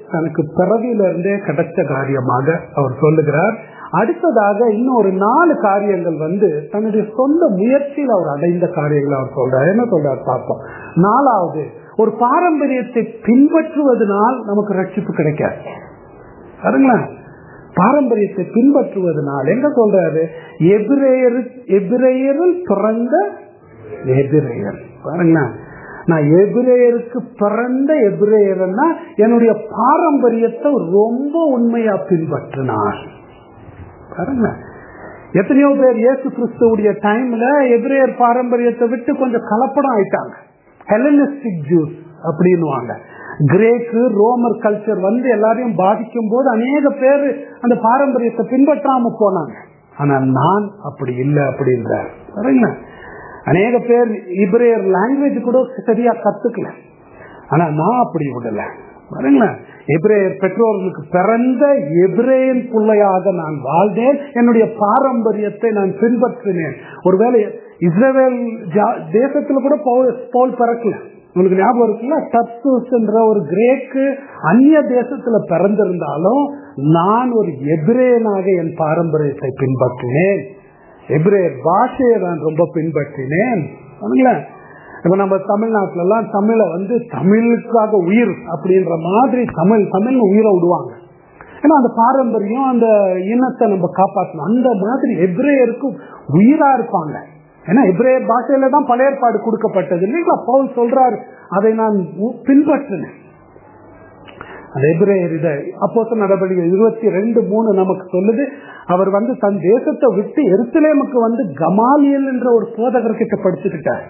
தனக்கு பிறவியில இருந்தே கிடைச்ச காரியமாக அவர் சொல்லுகிறார் அடுத்ததாக இன்னும் ஒரு நாலு காரியங்கள் வந்து தன்னுடைய சொந்த முயற்சியில் அவர் அடைந்த காரியங்களை அவர் சொல்றார் என்ன சொல்றார் பார்ப்போம் நாலாவது ஒரு பாரம்பரியத்தை பின்பற்றுவதனால் நமக்கு ரட்சிப்பு கிடைக்காது பாருங்களேன் பாரம்பரியத்தை பின்பற்றுவதனால் எங்க சொல்றாரு எபிரேயரு எபிரேயரில் பிறந்த எபிரேயர் பாருங்களேன் நான் எபிரேயருக்கு பிறந்த எபிரேயர்னா என்னுடைய பாரம்பரியத்தை ரொம்ப உண்மையா பின்பற்றினார் பாருங்க எத்தனையோ பேர் இயேசு கிறிஸ்துவுடைய டைம்ல எபிரேயர் பாரம்பரியத்தை விட்டு கொஞ்சம் கலப்படம் ஆயிட்டாங்க ஹெலனிஸ்டிக் ஜூஸ் அப்படின்னுவாங்க கிரேக்கு ரோமர் கல்ச்சர் வந்து எல்லாரையும் பாதிக்கும் போது அநேக பேர் அந்த பாரம்பரியத்தை பின்பற்றாம போனாங்க ஆனா நான் அப்படி இல்லை அப்படின்றார் பாருங்க அநேக பேர் இப்ரேயர் லாங்குவேஜ் கூட சரியா கத்துக்கல ஆனா நான் அப்படி விடல பாருங்களேன் எபிரேயர் பெற்றோர்களுக்கு பிறந்த எபிரேயன் பிள்ளையாக நான் வாழ்ந்தேன் என்னுடைய பாரம்பரியத்தை நான் பின்பற்றினேன் ஒருவேளை இஸ்ரேல் தேசத்துல கூட பவுல் பிறக்கல உங்களுக்கு ஞாபகம் இருக்குல்ல டர்சூஸ் என்ற ஒரு கிரேக்கு அந்நிய தேசத்துல பிறந்திருந்தாலும் நான் ஒரு எபிரேயனாக என் பாரம்பரியத்தை பின்பற்றினேன் எபிரேயர் பாஷையை நான் ரொம்ப பின்பற்றினேன் இப்ப நம்ம தமிழ்நாட்டுல எல்லாம் தமிழை வந்து தமிழுக்காக உயிர் அப்படின்ற மாதிரி தமிழ் தமிழ் உயிரை விடுவாங்க ஏன்னா அந்த பாரம்பரியம் அந்த இனத்தை நம்ம காப்பாற்றணும் அந்த மாதிரி எப்ரேயருக்கும் உயிரா இருப்பாங்க ஏன்னா எப்ரேயர் பாஷையில தான் பழைய ஏற்பாடு கொடுக்கப்பட்டது இல்லைங்களா பவுல் சொல்றாரு அதை நான் பின்பற்றினேன் அந்த எபிரேயர் இதை அப்போ நடவடிக்கை இருபத்தி ரெண்டு மூணு நமக்கு சொல்லுது அவர் வந்து தன் தேசத்தை விட்டு எருசலேமுக்கு வந்து கமாலியல் என்ற ஒரு போதகர் கிட்ட படிச்சுக்கிட்டார்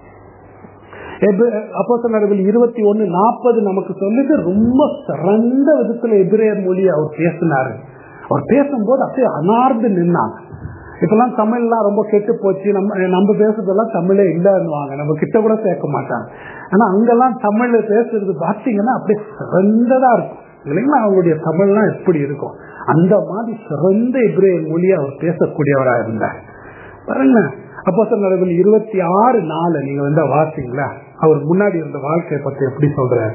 அப்போ நடவடிக்கை இருபத்தி ஒன்னு நாற்பது நமக்கு சொல்லுது ரொம்ப சிறந்த விதத்துல எபிரேயர் மொழியை அவர் பேசினாரு அவர் பேசும்போது அப்படியே அனார்ந்து நின்னாங்க இப்பெல்லாம் தமிழ்லாம் ரொம்ப கெட்டு போச்சு நம்ம நம்ம பேசுறதெல்லாம் தமிழே இல்லைன்னுவாங்க நம்ம கிட்ட கூட சேர்க்க மாட்டாங்க ஆனா அங்கெல்லாம் தமிழ் பேசுறது பார்த்தீங்கன்னா அப்படியே சிறந்ததா இருக்கும் இல்லைங்களா அவங்களுடைய தமிழ்லாம் எப்படி இருக்கும் அந்த மாதிரி சிறந்த இப்ரேல் மொழியை அவர் பேசக்கூடியவராக இருந்தார் பாருங்க அப்போ நடவில் இருபத்தி ஆறு நாலு நீங்க வந்து வாசிங்களா அவர் முன்னாடி இருந்த வாழ்க்கையை பத்தி எப்படி சொல்றாரு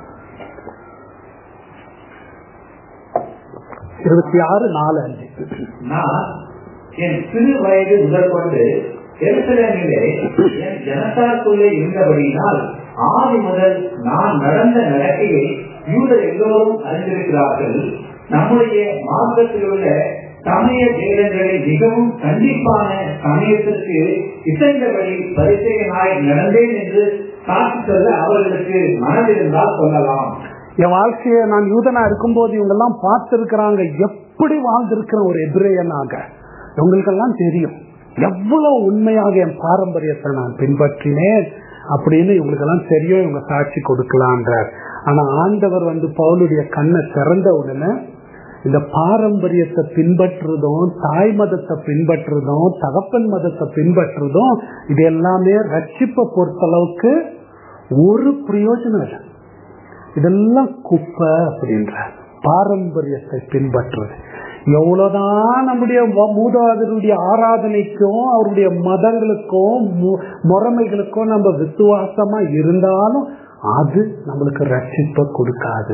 இருபத்தி ஆறு நாலு அஞ்சு நான் என் சிறு வயது முதல் கொண்டு எருசலேமிலே என் ஜனத்தாக்குள்ளே இருந்தபடியினால் ஆதி முதல் நான் நடந்த நடக்கையை யூதர் எல்லோரும் அறிந்திருக்கிறார்கள் நம்முடைய மார்க்கத்தில் உள்ள சமய வேதங்களில் மிகவும் கண்டிப்பான சமயத்திற்கு இசைந்தபடி பரிசெயனாய் நடந்தேன் என்று சாட்சி சொல்ல அவர்களுக்கு மனதிருந்தால் சொல்லலாம் என் வாழ்க்கையை நான் யூதனா இருக்கும்போது இவங்க எல்லாம் பார்த்திருக்கிறாங்க எப்படி வாழ்ந்திருக்கிற ஒரு எதிரேயனாக இவங்களுக்கெல்லாம் தெரியும் எவ்வளவு உண்மையாக என் பாரம்பரியத்தை நான் பின்பற்றினேன் அப்படின்னு இவங்களுக்கெல்லாம் தெரியும் இவங்க சாட்சி கொடுக்கலான்றார் ஆனா ஆண்டவர் வந்து பவுலுடைய கண்ணை திறந்த உடனே இந்த பாரம்பரியத்தை பின்பற்றுறதும் தாய் மதத்தை பின்பற்றுறதும் தகப்பன் மதத்தை பின்பற்றுறதும் இது எல்லாமே ரட்சிப்பை பொறுத்தளவுக்கு ஒரு பிரயோஜனம் இல்லை இதெல்லாம் குப்பை அப்படின்ற பாரம்பரியத்தை பின்பற்றுறது எவ்வளவுதான் நம்முடைய மூதாதருடைய ஆராதனைக்கும் அவருடைய மதங்களுக்கும் முறைமைகளுக்கும் நம்ம விசுவாசமா இருந்தாலும் அது நம்மளுக்கு ரட்சிப்பை கொடுக்காது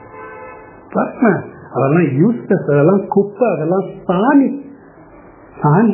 அதெல்லாம் யூஸ்லெஸ் அதெல்லாம் குப்பை அதெல்லாம் சாணி சாணி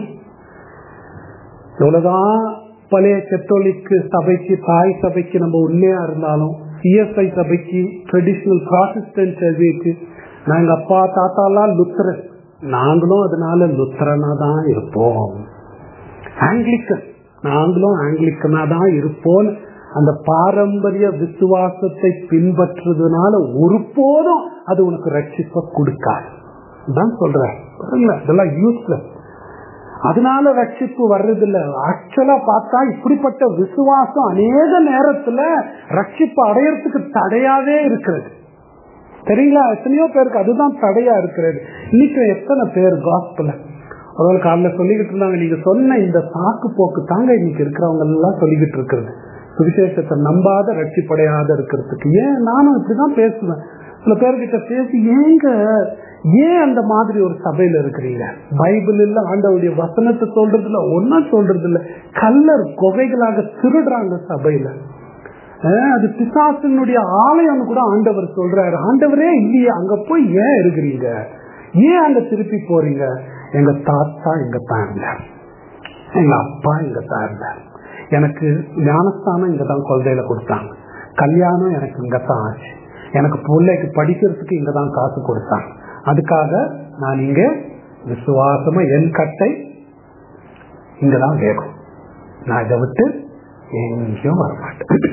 எவ்வளவுதான் பழைய கத்தோலிக்கு சபைக்கு தாய் சபைக்கு நம்ம உண்மையா இருந்தாலும் சிஎஸ்ஐ சபைக்கு ட்ரெடிஷனல் ப்ராசிஸ்டன்ட் சபைக்கு நாங்க அப்பா தாத்தாலாம் லுத்திரன் நாங்களும் அதனால லுத்திரனா தான் இருப்போம் ஆங்கிலிக்கன் நாங்களும் ஆங்கிலிக்கனா தான் இருப்போம் அந்த பாரம்பரிய விசுவாசத்தை பின்பற்றுறதுனால ஒருபோதும் அது உனக்கு ரட்சிப்ப கொடுக்காது தான் சொல்ற இதெல்லாம் யூஸ்லெஸ் அதனால ரட்சிப்பு வர்றதில்ல ஆக்சுவலா பார்த்தா இப்படிப்பட்ட விசுவாசம் அநேக நேரத்துல ரட்சிப்பு அடையறதுக்கு தடையாவே இருக்கிறது சரிங்களா எத்தனையோ பேருக்கு அதுதான் தடையா இருக்கிறது இன்னைக்கு எத்தனை பேர் காஸ்பிள அதாவது காலைல சொல்லிக்கிட்டு இருந்தாங்க நீங்க சொன்ன இந்த சாக்கு போக்கு தாங்க இன்னைக்கு இருக்கிறவங்க எல்லாம் சொல்லிக்கிட்டு இருக்கிறது சுவிசேஷத்தை நம்பாத ரட்சிப்படையாத இருக்கிறதுக்கு ஏன் நானும் இப்படிதான் பேசுவேன் சில பேர்கிட்ட பேசி ஏங்க ஏன் அந்த மாதிரி ஒரு சபையில இருக்கிறீங்க பைபிள் இல்ல ஆண்டவுடைய வசனத்தை சொல்றது இல்ல ஒன்னும் சொல்றது இல்ல கல்லர் குகைகளாக திருடுறாங்க சபையில அஹ் அது பிசாசினுடைய ஆலயம்னு கூட ஆண்டவர் சொல்றாரு ஆண்டவரே இல்லையே அங்க போய் ஏன் இருக்கிறீங்க ஏன் அங்க திருப்பி போறீங்க எங்க தாத்தா இங்க தான் இருந்தார் எங்க அப்பா இங்க தான் இருந்தார் எனக்கு ஞானஸ்தானம் இங்க தான் கொள்கையில கொடுத்தாங்க கல்யாணம் எனக்கு இங்க தான் ஆச்சு எனக்கு பிள்ளைக்கு படிக்கிறதுக்கு இங்க தான் காசு கொடுத்தாங்க அதுக்காக நான் இங்க விசுவாசமா என் கட்டை இங்கதான் வேகும் நான் இதை விட்டு எங்கேயும் வரமாட்டேன்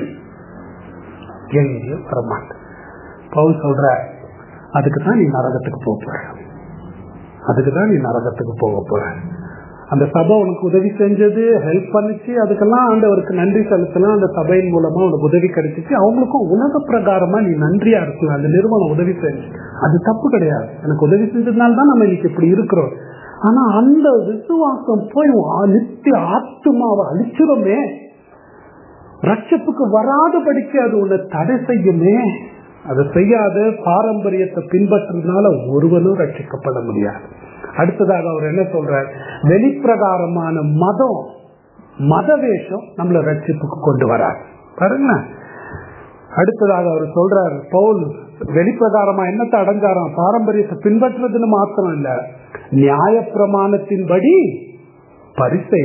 எங்கேயும் வரமாட்டேன் பவுல் சொல்ற அதுக்கு தான் நீ நரகத்துக்கு போக போற அதுக்கு தான் நீ நரகத்துக்கு போக போற அந்த சபை உனக்கு உதவி செஞ்சது ஹெல்ப் பண்ணுச்சு அதுக்கெல்லாம் ஆண்டவருக்கு நன்றி செலுத்தலாம் அந்த சபையின் மூலமா உனக்கு உதவி கிடைச்சிச்சு அவங்களுக்கும் உலக பிரகாரமா நீ நன்றியா இருக்கலாம் அந்த நிறுவனம் உதவி செஞ்சு அது தப்பு கிடையாது எனக்கு உதவி செஞ்சதுனால தான் நம்ம இன்னைக்கு இப்படி இருக்கிறோம் ஆனா அந்த விசுவாசம் போய் உன் நித்திய ஆத்மாவை அழிச்சிருமே ரட்சப்புக்கு வராதபடிக்கு அது உன்னை தடை செய்யுமே அதை செய்யாத பாரம்பரியத்தை பின்பற்றதுனால ஒருவனும் ரட்சிக்கப்பட முடியாது அடுத்ததாக அவர் என்ன சொல்றார் வெளிப்பிரகாரமான மதம் மத வேஷம் நம்மளை ரட்சிப்புக்கு கொண்டு வராது பாருங்க அடுத்ததாக அவர் சொல்றார் பவுல் வெளிப்பிரகாரமா என்னத்தை அடைஞ்சாராம் பாரம்பரியத்தை பின்பற்றுறதுன்னு மாத்திரம் இல்ல நியாய பிரமாணத்தின்படி பரிசை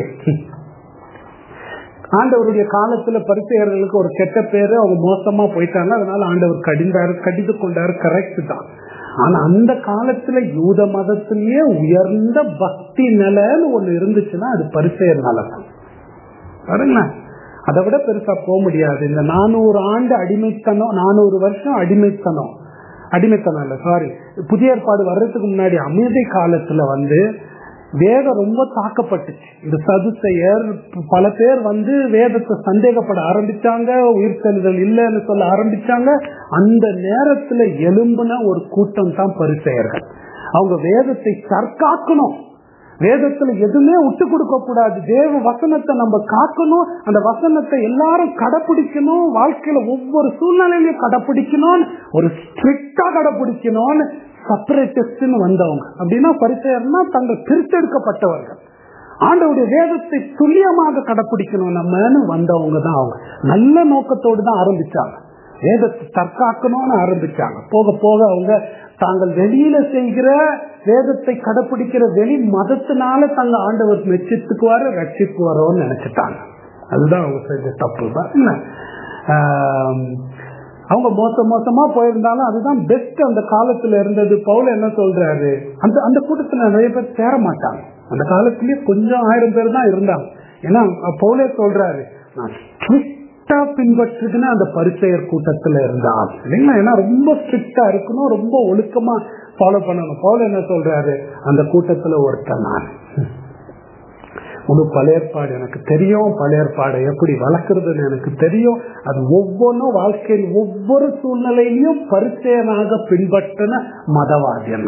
ஆண்டவருடைய காலத்துல பரிசெயர்களுக்கு ஒரு கெட்ட பேரு அவங்க மோசமா போயிட்டாங்க அதனால ஆண்டவர் கடிந்தாரு கடிந்து கொண்டாரு கரெக்ட் தான் ஆனா அந்த காலத்துல யூத மதத்திலேயே உயர்ந்த பக்தி நிலைன்னு ஒண்ணு இருந்துச்சுன்னா அது பரிசெயர் நலதான் பாருங்களேன் அதை விட பெருசா போக முடியாது இந்த நானூறு ஆண்டு அடிமைத்தனம் நானூறு வருஷம் அடிமைத்தனம் அடிமைத்தனம் இல்ல சாரி புதிய ஏற்பாடு வர்றதுக்கு முன்னாடி அமைதி காலத்துல வந்து வேதம் ரொம்ப தாக்கப்பட்டுச்சு இந்த சதுசெயர் பல பேர் வந்து வேதத்தை சந்தேகப்பட ஆரம்பிச்சாங்க உயிர்த்தெழுதல் இல்லைன்னு சொல்ல ஆரம்பிச்சாங்க அந்த நேரத்துல எலும்புன ஒரு கூட்டம் தான் பரிசெயர்கள் அவங்க வேதத்தை தற்காக்கணும் வேதத்துல எதுவுமே விட்டு கொடுக்க கூடாது தேவ வசனத்தை நம்ம காக்கணும் அந்த வசனத்தை எல்லாரும் கடைபிடிக்கணும் வாழ்க்கையில ஒவ்வொரு சூழ்நிலையிலையும் கடைபிடிக்கணும் ஒரு ஸ்ட்ரிக்டா கடைபிடிக்கணும்னு செப்பரேட்டிஸ்ட்னு வந்தவங்க அப்படின்னா பரிசெயர்னா தங்கள் பிரித்தெடுக்கப்பட்டவர்கள் ஆண்டவுடைய வேதத்தை துல்லியமாக கடைபிடிக்கணும் நம்மன்னு வந்தவங்க தான் அவங்க நல்ல நோக்கத்தோடு தான் ஆரம்பிச்சாங்க வேதத்தை தற்காக்கணும்னு ஆரம்பிச்சாங்க போக போக அவங்க தாங்கள் வெளியில செய்கிற வேதத்தை கடைபிடிக்கிற வெளி மதத்தினால தங்க ஆண்டவர் மெச்சித்துக்குவாரு ரட்சிக்குவாரோன்னு நினைச்சிட்டாங்க அதுதான் அவங்க செஞ்ச தப்பு தான் அவங்க மோச மோசமா போயிருந்தாலும் அதுதான் பெஸ்ட் அந்த காலத்துல இருந்தது பவுல என்ன சொல்றாரு அந்த அந்த கூட்டத்துல நிறைய பேர் சேர மாட்டாங்க அந்த காலத்திலேயே கொஞ்சம் ஆயிரம் பேர் தான் இருந்தாங்க ஏன்னா பவுலே சொல்றாரு நான் ஸ்ட்ரிக்டா பின்பற்றுதுன்னு அந்த பரிசெயர் கூட்டத்துல இருந்தால் இல்லைங்களா ஏன்னா ரொம்ப ஸ்ட்ரிக்டா இருக்கணும் ரொம்ப ஒழுக்கமா ஃபாலோ பண்ணணும் பவுல என்ன சொல்றாரு அந்த கூட்டத்துல ஒருத்தன் நான் முழு பழையற்பாடு எனக்கு தெரியும் பழையற்பாடை எப்படி வளர்க்கறதுன்னு எனக்கு தெரியும் அது ஒவ்வொன்றும் வாழ்க்கையில் ஒவ்வொரு சூழ்நிலையிலையும் பரிச்சயனாக பின்பற்றின மதவாதியம்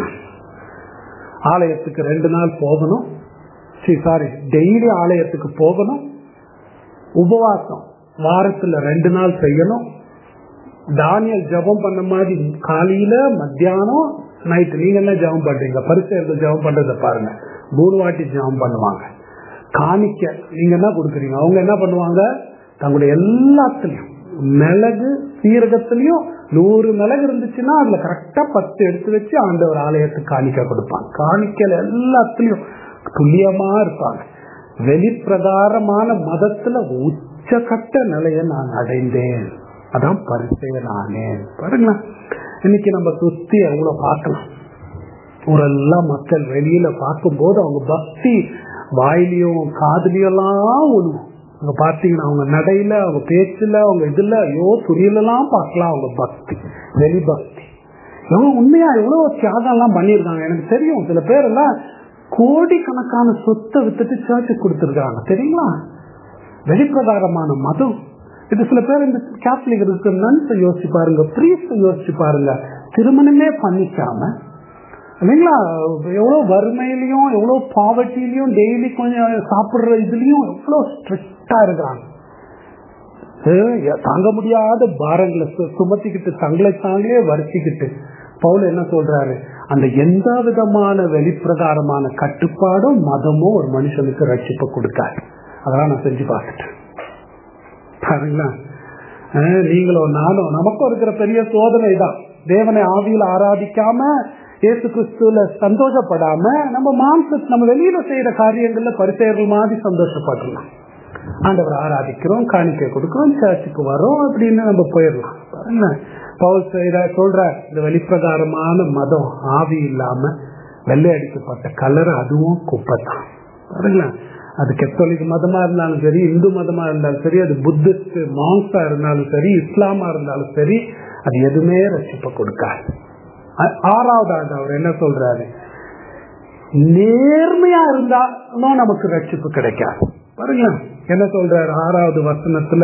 ஆலயத்துக்கு ரெண்டு நாள் போகணும் சாரி டெய்லி ஆலயத்துக்கு போகணும் உபவாசம் வாரத்துல ரெண்டு நாள் செய்யணும் தானியல் ஜபம் பண்ண மாதிரி காலையில மத்தியானம் நைட்டு நீங்க என்ன ஜபம் பண்றீங்க பரிசெயர்கள் ஜபம் பண்றதை பாருங்க மூணு வாட்டி ஜபம் பண்ணுவாங்க காணிக்க நீங்க என்ன கொடுக்குறீங்க அவங்க என்ன பண்ணுவாங்க தங்களுடைய எல்லாத்துலயும் மிளகு சீரகத்திலையும் நூறு மிளகு இருந்துச்சுன்னா அதுல கரெக்டா பத்து எடுத்து வச்சு ஆண்டவர் ஆலயத்துக்கு காணிக்க கொடுப்பாங்க காணிக்கல எல்லாத்துலயும் துல்லியமா இருப்பாங்க வெளிப்பிரகாரமான மதத்துல உச்சகட்ட நிலையை நான் அடைந்தேன் அதான் பரிசெய நானேன் பாருங்களேன் இன்னைக்கு நம்ம சுத்தி எவ்வளவு பார்க்கலாம் ஊரெல்லாம் மக்கள் வெளியில பார்க்கும்போது அவங்க பக்தி வாயிலையும் காதுலயும் எல்லாம் ஒழுவும் அங்க பாத்தீங்கன்னா அவங்க நடையில அவங்க பேச்சுல அவங்க இதுல ஐயோ துணியிலலாம் பார்க்கலாம் அவங்க பக்தி வெளி பக்தி எவ்வளவு உண்மையா எவ்வளவு தியாகம் எல்லாம் பண்ணிருக்காங்க எனக்கு தெரியும் சில பேர் எல்லாம் கோடிக்கணக்கான சொத்தை வித்துட்டு சர்ச்சுக்கு கொடுத்துருக்காங்க தெரியுங்களா வெளிப்பிரகாரமான மதம் இது சில பேர் இந்த கேத்தலிக் இருக்கு நன்ஸ் யோசிச்சு பாருங்க பிரீஸ்ட் யோசிச்சு பாருங்க திருமணமே பண்ணிக்காம இல்லைங்களா எவ்வளவு வறுமையிலையும் எவ்வளவு பாவர்ட்டிலையும் டெய்லி கொஞ்சம் சாப்பிடுற இதுலயும் எவ்வளவு ஸ்ட்ரிக்டா இருக்கிறாங்க தாங்க முடியாத பாரங்களை சுமத்திக்கிட்டு தங்களை தாங்களே வருத்திக்கிட்டு பவுல் என்ன சொல்றாரு அந்த எந்த விதமான வெளிப்பிரகாரமான கட்டுப்பாடும் மதமும் ஒரு மனுஷனுக்கு ரட்சிப்பை கொடுக்காது அதெல்லாம் நான் செஞ்சு பார்த்துட்டேன் பாருங்களா அஹ் நீங்களும் நானும் நமக்கும் இருக்கிற பெரிய சோதனை தான் தேவனை ஆவியில் ஆராதிக்காம இயேசு கிறிஸ்துல சந்தோஷப்படாம நம்ம மாம்ச நம்ம வெளியில செய்யற காரியங்கள்ல பரிசெயர்கள் மாதிரி சந்தோஷப்படலாம் ஆண்டவர் ஆராதிக்கிறோம் காணிக்கை கொடுக்கிறோம் சர்ச்சுக்கு வரோம் அப்படின்னு நம்ம போயிடலாம் பாருங்க பவுல் செய்யற சொல்ற இந்த வெளிப்பிரகாரமான மதம் ஆவி இல்லாம வெள்ளை அடிக்கப்பட்ட கலர் அதுவும் குப்பை தான் பாருங்களேன் அது கத்தோலிக் மதமா இருந்தாலும் சரி இந்து மதமா இருந்தாலும் சரி அது புத்திஸ்ட் மாங்ஸா இருந்தாலும் சரி இஸ்லாமா இருந்தாலும் சரி அது எதுவுமே ரசிப்ப கொடுக்காது ஆ- ஆறாவது ஆண்டு அவர் என்ன சொல்றாரு நேர்மையா இருந்தாலும் நமக்கு ரட்சிப்பு கிடைக்காது பாருங்களேன் என்ன சொல்றாரு ஆறாவது வசனத்துல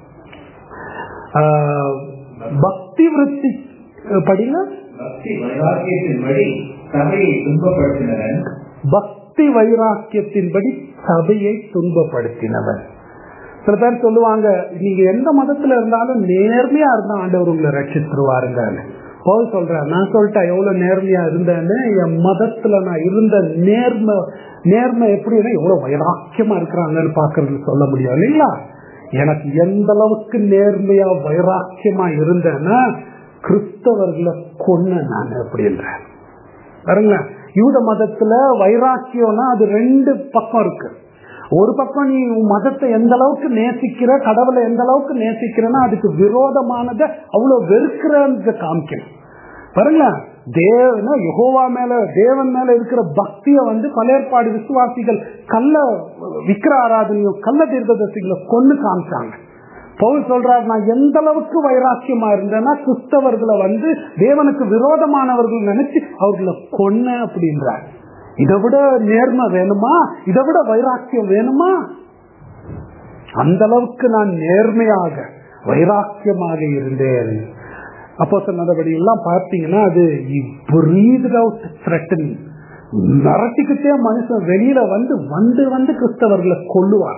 ஆஹ், பக்தி விருத்தி படிங்க பக்தி வைராக்கியத்தின்படி சபையை துன்பப்படுத்தினவன் பக்தி வைராக்கியத்தின்படி சபையை துன்பப்படுத்தினவர் சில பேர் சொல்லுவாங்க நீங்க எந்த மதத்துல இருந்தாலும் நேர்மையா இருந்தா ஆண்டவர் உங்களை ரட்சித்துருவாருங்க பவுல் சொல்றார் நான் சொல்லிட்டேன் எவ்வளவு நேர்மையா இருந்தேன்னு என் மதத்துல நான் இருந்த நேர்மை நேர்மை எப்படின்னா எவ்வளவு வைராக்கியமா இருக்கிறாங்கன்னு பாக்குறது சொல்ல முடியும் இல்லைங்களா எனக்கு எந்த அளவுக்கு நேர்மையா வைராக்கியமா இருந்தேன்னா கிறிஸ்தவர்களை கொன்ன நான் அப்படின்றேன் பாருங்க யூத மதத்துல வைராக்கியம்னா அது ரெண்டு பக்கம் இருக்கு ஒரு பக்கம் நீ உன் மதத்தை எந்த அளவுக்கு நேசிக்கிற கடவுளை எந்த அளவுக்கு நேசிக்கிறன்னா அதுக்கு விரோதமானதை அவ்வளவு வெறுக்கிறத காமிக்கணும் பாருங்க தேவன யெகோவா மேல தேவன் மேல இருக்கிற பக்திய வந்து பழையற்பாடு விசுவாசிகள் கள்ள விக்கிர ஆராதனையும் கள்ள தீர்க்கதரிசிகளை கொண்டு காமிச்சாங்க பவுல் சொல்றார் நான் எந்த அளவுக்கு வைராக்கியமா இருந்தேன்னா கிறிஸ்தவர்களை வந்து தேவனுக்கு விரோதமானவர்கள் நினைச்சு அவர்களை கொன்ன அப்படின்றார் இதை விட நேர்மை வேணுமா இதை விட வைராக்கியம் வேணுமா அந்த அளவுக்கு நான் நேர்மையாக வைராக்கியமாக இருந்தேன் அப்போ சொன்னபடி எல்லாம் பார்த்தீங்கன்னா அது breathed out threatening மிரட்டிக்கிட்டே மனுஷன் வெளியில வந்து வந்து வந்து கிறிஸ்தவர்களை கொள்ளுவார்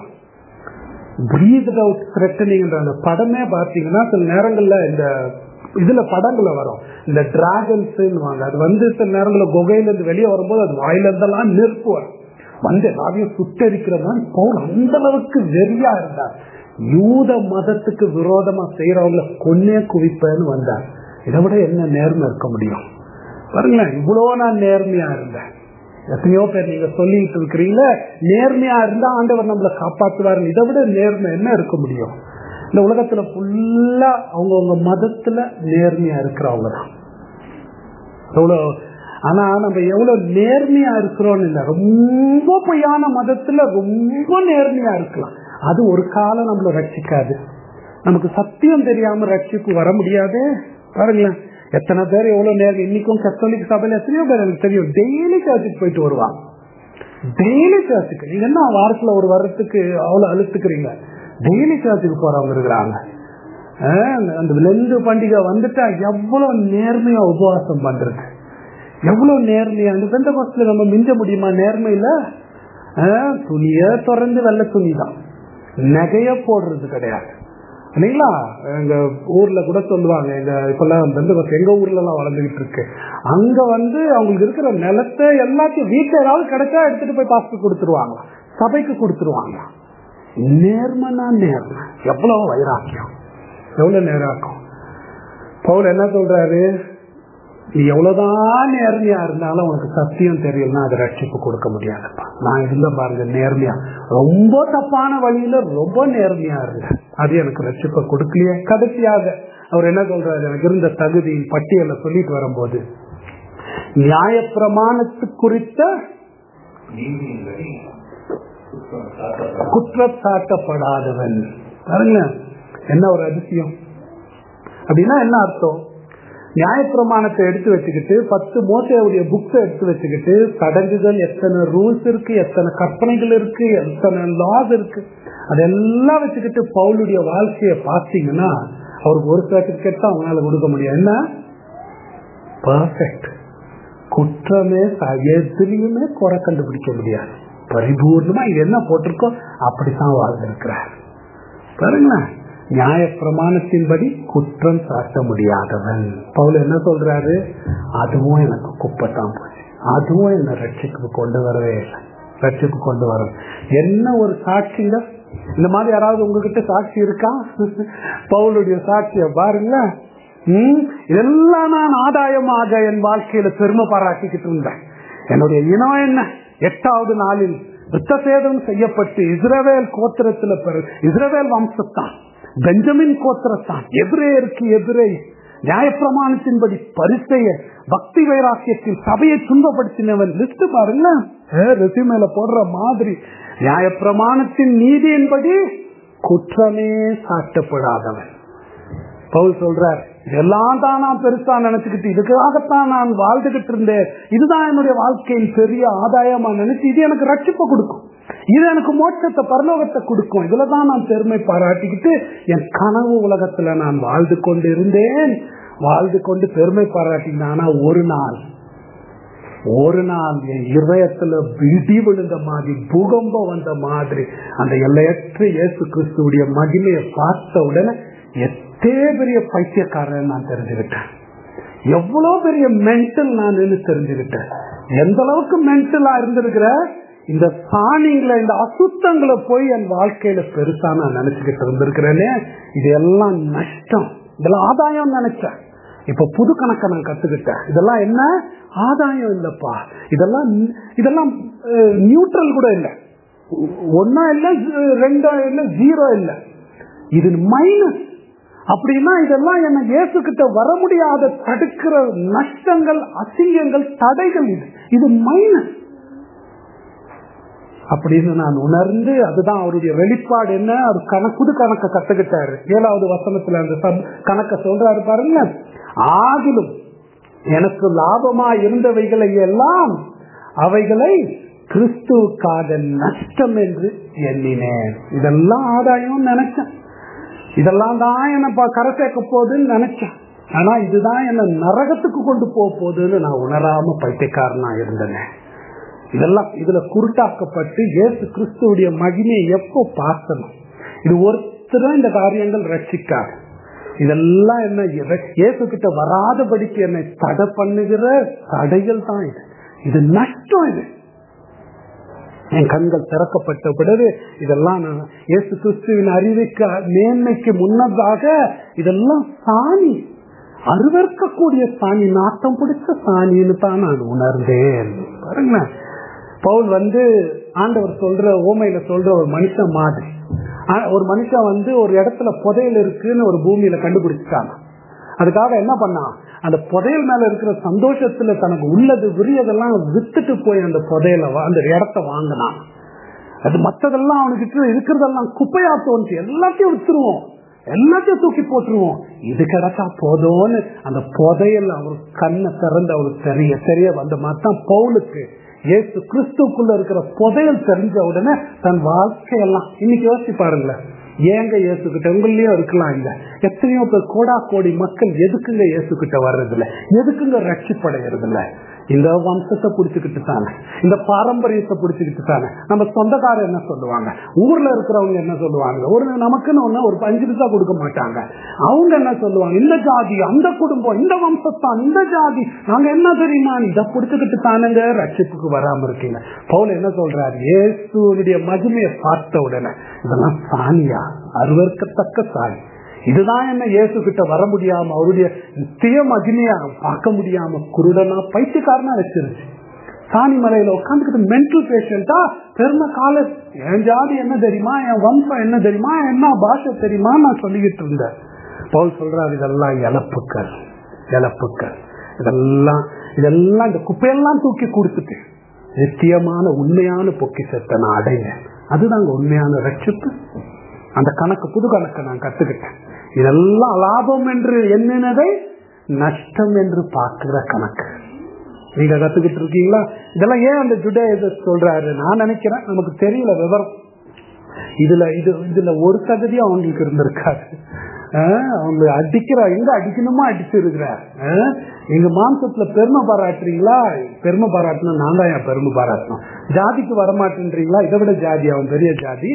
breathed out threatening என்ற அந்த படமே பார்த்தீங்கன்னா சில நேரங்கள்ல இந்த இதுல படங்களை வரும் இந்த டிராகன்ஸ் அது வந்து சில நேரங்களில் குகையில இருந்து வெளியே வரும்போது அது வாயில இருந்தெல்லாம் நெருப்பு வரும் வந்து எல்லாரையும் சுட்டரிக்கிற மாதிரி பவுல் அந்த அளவுக்கு வெறியா இருந்தார் யூத மதத்துக்கு விரோதமா செய்யறவங்கள கொன்னே குவிப்பேன்னு வந்தார் இதை விட என்ன நேர்மை இருக்க முடியும் பாருங்களேன் இவ்வளவு நான் நேர்மையா இருந்தேன் எத்தனையோ பேர் நீங்க சொல்லிட்டு இருக்கிறீங்களே நேர்மையா இருந்தா ஆண்டவர் நம்மளை காப்பாத்துவாரு இதை விட நேர்மை என்ன இருக்க முடியும் இந்த உலகத்துல ஃபுல்லா அவங்கவுங்க மதத்துல நேர்மையா இருக்கிறவங்க தான் எவ்வளவு ஆனா நம்ம எவ்வளவு நேர்மையா இருக்கிறோம்னு இல்ல ரொம்ப பொய்யான மதத்துல ரொம்ப நேர்மையா இருக்கலாம் அது ஒரு காலம் நம்மள ரட்சிக்காது நமக்கு சத்தியம் தெரியாம ரட்சிப்பு வர முடியாது பாருங்களேன் எத்தனை பேர் எவ்வளவு நேரம் இன்னைக்கும் கத்தோலிக் சபையில எத்தனையோ பேர் எனக்கு தெரியும் டெய்லி சர்ச்சுக்கு போயிட்டு வருவாங்க டெய்லி சர்ச்சுக்கு நீங்க என்ன வாரத்துல ஒரு வாரத்துக்கு அவ்வளவு அழுத்துக்கிறீங்க டெய்லி சர்ச்சுக்கு போறவங்க இருக்கிறாங்க ஆஹ் அந்த லெந்து பண்டிகை வந்துட்டா எவ்வளவு நேர்மையா உபவாசம் பண்றது எவ்வளவு நேர்மையா இந்த பெந்த பஸ்ல நம்ம மிஞ்ச முடியுமா நேர்மையில ஆஹ் துணிய திறந்து வெள்ள துணி தான் நகைய போடுறது கிடையாது இல்லைங்களா எங்க ஊர்ல கூட சொல்லுவாங்க எங்க இப்பெல்லாம் வந்து எங்க ஊர்ல எல்லாம் வளர்ந்துகிட்டு இருக்கு அங்க வந்து அவங்களுக்கு இருக்கிற நிலத்தை எல்லாத்தையும் வீட்டுல ஏதாவது கிடைச்சா எடுத்துட்டு போய் பாஸ்டர் கொடுத்துருவாங்க சபைக்கு கொடுத்துருவாங்க நேர்மனா நேர்மை எவ்வளவு வைராக்கியம் எவ்வளவு நேராக்கும் பவுல் என்ன சொல்றாரு நீ எவ்வளவுதான் நேர்மையா இருந்தாலும் உனக்கு சத்தியம் தெரியலன்னா அதை ரட்சிப்பு கொடுக்க முடியாதுப்பா நான் இருந்த பாருங்க நேர்மையா ரொம்ப தப்பான வழியில ரொம்ப நேர்மையா இருந்தேன் அது எனக்கு ரட்சிப்பை கொடுக்கலையே கடைசியாக அவர் என்ன சொல்றாரு எனக்கு இருந்த தகுதி பட்டியலை சொல்லிட்டு வரும்போது நியாயப்பிரமாணத்து குறித்த நீதியின்படி குற்றம் சாட்டப்படும். குற்றம் சாட்டப்படாதவன் பாருங்க என்ன ஒரு அதிசயம் அப்படின்னா என்ன அர்த்தம் நியாயப்பிரமாணத்தை எடுத்து வச்சுக்கிட்டு பத்து மோசையுடைய புக்ஸை எடுத்து வச்சுக்கிட்டு சடங்குகள் எத்தனை ரூல்ஸ் இருக்கு எத்தனை கற்பனைகள் இருக்கு எத்தனை லாஸ் இருக்கு அதெல்லாம் வச்சுக்கிட்டு பவுலுடைய வாழ்க்கையை பார்த்தீங்கன்னா அவருக்கு ஒரு சர்டிபிகேட் தான் அவங்களால கொடுக்க முடியும் என்ன பர்ஃபெக்ட் குற்றமே ச- எதுலயுமே குறை கண்டுபிடிக்க முடியாது பரிபூர்ணமா இது என்ன போட்டிருக்கோ அப்படித்தான் வாழ்ந்திருக்கிறார் பாருங்களேன் நியாய பிரமாணத்தின்படி குற்றம் சாட்ட முடியாதவன் பவுல் என்ன சொல்றாரு அதுவும் எனக்கு குப்பைத்தான் போச்சு அதுவும் என்ன ரட்சிக்கு கொண்டு வரவே இல்லை ரட்சிக்கு கொண்டு வர என்ன ஒரு சாட்சிங்க இந்த மாதிரி யாராவது உங்ககிட்ட சாட்சி இருக்கா பவுலுடைய சாட்சிய பாருங்க ம், இதெல்லாம் நான் ஆதாயமாக என் வாழ்க்கையில பெருமை பாராட்டிக்கிட்டு இருந்தேன் என்னுடைய இனம் என்ன எட்டாவது நாளில் யுத்தசேதம் செய்யப்பட்டு இஸ்ரவேல் கோத்திரத்துல பிற இஸ்ரவேல் வம்சத்தான் பெஞ்சமின் கோத்திரத்தான் எதிரேருக்கு எதிரே நியாயப்பிரமாணத்தின்படி பரிசைய பக்தி வைராக்கியத்தில் சபையை துன்பப்படுத்தினவன் லிஸ்ட் பாருங்க ரெசிமேல போடுற மாதிரி நியாயப்பிரமாணத்தின் நீதியின்படி குற்றமே சாட்டப்படாதவன் பவுல் சொல்றார் இதெல்லாம் தான் நான் பெருசா நினைச்சுக்கிட்டு இதுக்காகத்தான் நான் வாழ்ந்துகிட்டு இருந்தேன் இதுதான் என்னுடைய வாழ்க்கையின் பெரிய ஆதாயமா நினைச்சு இது எனக்கு ரட்சிப்பை கொடுக்கும் இது எனக்கு மோட்சத்தை பரலோகத்தை கொடுக்கும் இதுலதான் நான் பெருமை பாராட்டிக்கிட்டு என் கனவு உலகத்துல நான் வாழ்ந்து கொண்டு இருந்தேன் வாழ்ந்து கொண்டு பெருமை பாராட்டினேன் ஆனா ஒரு நாள் ஒரு நாள் என் இதயத்துல விடி விழுந்த மாதிரி பூகம்பம் வந்த மாதிரி அந்த எல்லையற்ற இயேசு கிறிஸ்துடைய மகிமையை பார்த்த உடனே எத்தே பெரிய பைத்தியக்காரன் நான் தெரிஞ்சுக்கிட்டேன் எவ்வளவு பெரிய மென்டல் நான் தெரிஞ்சுக்கிட்டேன் எந்த அளவுக்கு மென்டலா இருந்திருக்கிற இந்த சாணிங்களை இந்த அசுத்தங்களை போய் என் வாழ்க்கையில பெருசா நான் நினைச்சுக்கிட்டு இருந்திருக்கிறேனே இது எல்லாம் நஷ்டம் இதெல்லாம் ஆதாயம் நினைச்சேன் இப்ப புது கணக்கை நான் கத்துக்கிட்டேன் இதெல்லாம் என்ன ஆதாயம் இல்லப்பா இதெல்லாம் இதெல்லாம் நியூட்ரல் கூட இல்லை ஒன்னா இல்ல ரெண்டா இல்ல ஜீரோ இல்ல இது மைனஸ் அப்படின்னா இதெல்லாம் என்ன இயேசு கிட்ட வர முடியாத தடுக்கிற நஷ்டங்கள் அசிங்கங்கள் தடைகள் இது இது மைனஸ் அப்படின்னு நான் உணர்ந்து அதுதான் அவருடைய வெளிப்பாடு என்ன அவர் கணக்கு புது கணக்கை கத்துக்கிட்டாரு ஏழாவது வசனத்துல அந்த சப் கணக்க சொல்றாரு பாருங்க ஆகிலும் எனக்கு லாபமா இருந்தவைகளை எல்லாம் அவைகளை கிறிஸ்துவுக்காக நஷ்டம் என்று எண்ணினேன் இதெல்லாம் ஆதாயம் நினைச்சேன் இதெல்லாம் தான் என்ன கரை சேர்க்க போகுதுன்னு நினைச்சேன் ஆனா இதுதான் என்ன நரகத்துக்கு கொண்டு போக போகுதுன்னு நான் உணராம பைத்தியக்காரனா இருந்தேன் இதெல்லாம் இதுல குருட்டாக்கப்பட்டு இயேசு கிறிஸ்துவுடைய மகிமையை எப்போ பார்க்கணும் இது ஒருத்தரும் இந்த காரியங்கள் ரட்சிக்காது இதெல்லாம் என்ன இயேசு கிட்ட வராதபடிக்கு என்னை தடை பண்ணுகிற தடைகள் தான் இது இது நஷ்டம் இது என் கண்கள் திறக்கப்பட்ட பிறகு இதெல்லாம் நான் இயேசு கிறிஸ்துவின் அறிவிக்க மேன்மைக்கு முன்னதாக இதெல்லாம் சாணி அருவர்க்கக்கூடிய சாணி நாட்டம் பிடிச்ச சாணின்னு தான் நான் உணர்ந்தேன் பாருங்க பவுல் வந்து ஆண்டவர் சொல்ற ஓமையில சொல்ற ஒரு மனுஷன் மாதிரி ஒரு மனுஷன் வந்து ஒரு இடத்துல புதையல் இருக்குன்னு ஒரு பூமியில கண்டுபிடிச்சிட்டாங்க அதுக்காக என்ன பண்ணான் அந்த புதையல் மேல இருக்கிற சந்தோஷத்துல தனக்கு உள்ளது விரியதெல்லாம் வித்துட்டு போய் அந்த புதையல அந்த இடத்த வாங்கினான் அது மற்றதெல்லாம் அவனுக்கு இருக்கிறதெல்லாம் குப்பையா தோணுச்சு எல்லாத்தையும் வித்துருவோம் எல்லாத்தையும் தூக்கி போட்டுருவோம் இது கிடைச்சா போதும்னு அந்த புதையல் அவர் கண்ணை திறந்து அவருக்கு தெரிய தெரிய வந்த மாதிரி தான் பவுலுக்கு ஏசு கிறிஸ்துக்குள்ள இருக்கிற புதையல் தெரிஞ்ச உடனே தன் வாழ்க்கையெல்லாம் இன்னைக்கு யோசிச்சு பாருங்களேன் ஏங்க இயேசுகிட்ட உங்களையும் இருக்கலாம் இல்ல எத்தனையோ பேர் கோடா கோடி மக்கள் எதுக்குங்க இயேசுகிட்ட வர்றது இல்ல எதுக்குங்க ரட்சிப்படைகிறது இல்ல இந்த வம்சத்தை பிடிச்சுக்கிட்டு தானே இந்த பாரம்பரியத்தை பிடிச்சுக்கிட்டு தானே நம்ம சொந்தக்காரர் என்ன சொல்லுவாங்க ஊர்ல இருக்கிறவங்க என்ன சொல்லுவாங்க ஒரு நமக்குன்னு ஒண்ணு ஒரு அஞ்சு பைசா கொடுக்க மாட்டாங்க அவங்க என்ன சொல்லுவாங்க இந்த ஜாதி அந்த குடும்பம் இந்த வம்சத்தான் இந்த ஜாதி நாங்க என்ன தெரியுமா இதை பிடிச்சுக்கிட்டு தானுங்க ரட்சிப்புக்கு வராம இருக்கீங்க பவுல் என்ன சொல்றாரு இயேசுடைய மகிமையை பார்த்த உடனே இதெல்லாம் சாணியா அருவர்க்கத்தக்க சாணி இதுதான் என்ன இயேசு கிட்ட வர முடியாம அவருடைய நித்திய மகிமையா பார்க்க முடியாம குருடனா பைத்தியக்காரனா வச்சிருச்சு சாணி மலையில உட்காந்துக்கிட்டு மென்டல் பேஷண்டா பெருமை கால என் ஜாதி என்ன தெரியுமா என் வம்சம் என்ன தெரியுமா என்ன பாஷை தெரியுமா நான் சொல்லிக்கிட்டு இருந்தேன் பவுல் சொல்றாரு இதெல்லாம் இழப்புக்கள் இழப்புக்கள் இதெல்லாம் இதெல்லாம் இந்த குப்பையெல்லாம் தூக்கி கொடுத்துட்டு நித்தியமான உண்மையான பொக்கிசத்தை நான் அடைஞ்சேன் அதுதாங்க உண்மையான ரட்சிப்பு அந்த கணக்கு புது கணக்கை நான் கத்துக்கிட்டேன் இதெல்லாம் லாபம் என்று எண்ணினதை நஷ்டம் என்று பார்க்கிற கணக்கு நீங்க கத்துக்கிட்டு இருக்கீங்களா இதெல்லாம் ஏன் அந்த ஜுடேஜ சொல்றாரு நான் நினைக்கிறேன் நமக்கு தெரியல விவரம் இதுல இது இதுல ஒரு தகுதியும் அவங்களுக்கு இருந்திருக்காது அவங்க அடிக்கிற எங்க அடிக்கணுமா அடிச்சு இருக்கிறார் எங்க மாம்சத்துல பெருமை பாராட்டுறீங்களா பெருமை பாராட்டணும் நான் தான் என் பெருமை பாராட்டணும் ஜாதிக்கு வரமாட்டேன்றீங்களா இதை விட ஜாதி அவன் பெரிய ஜாதி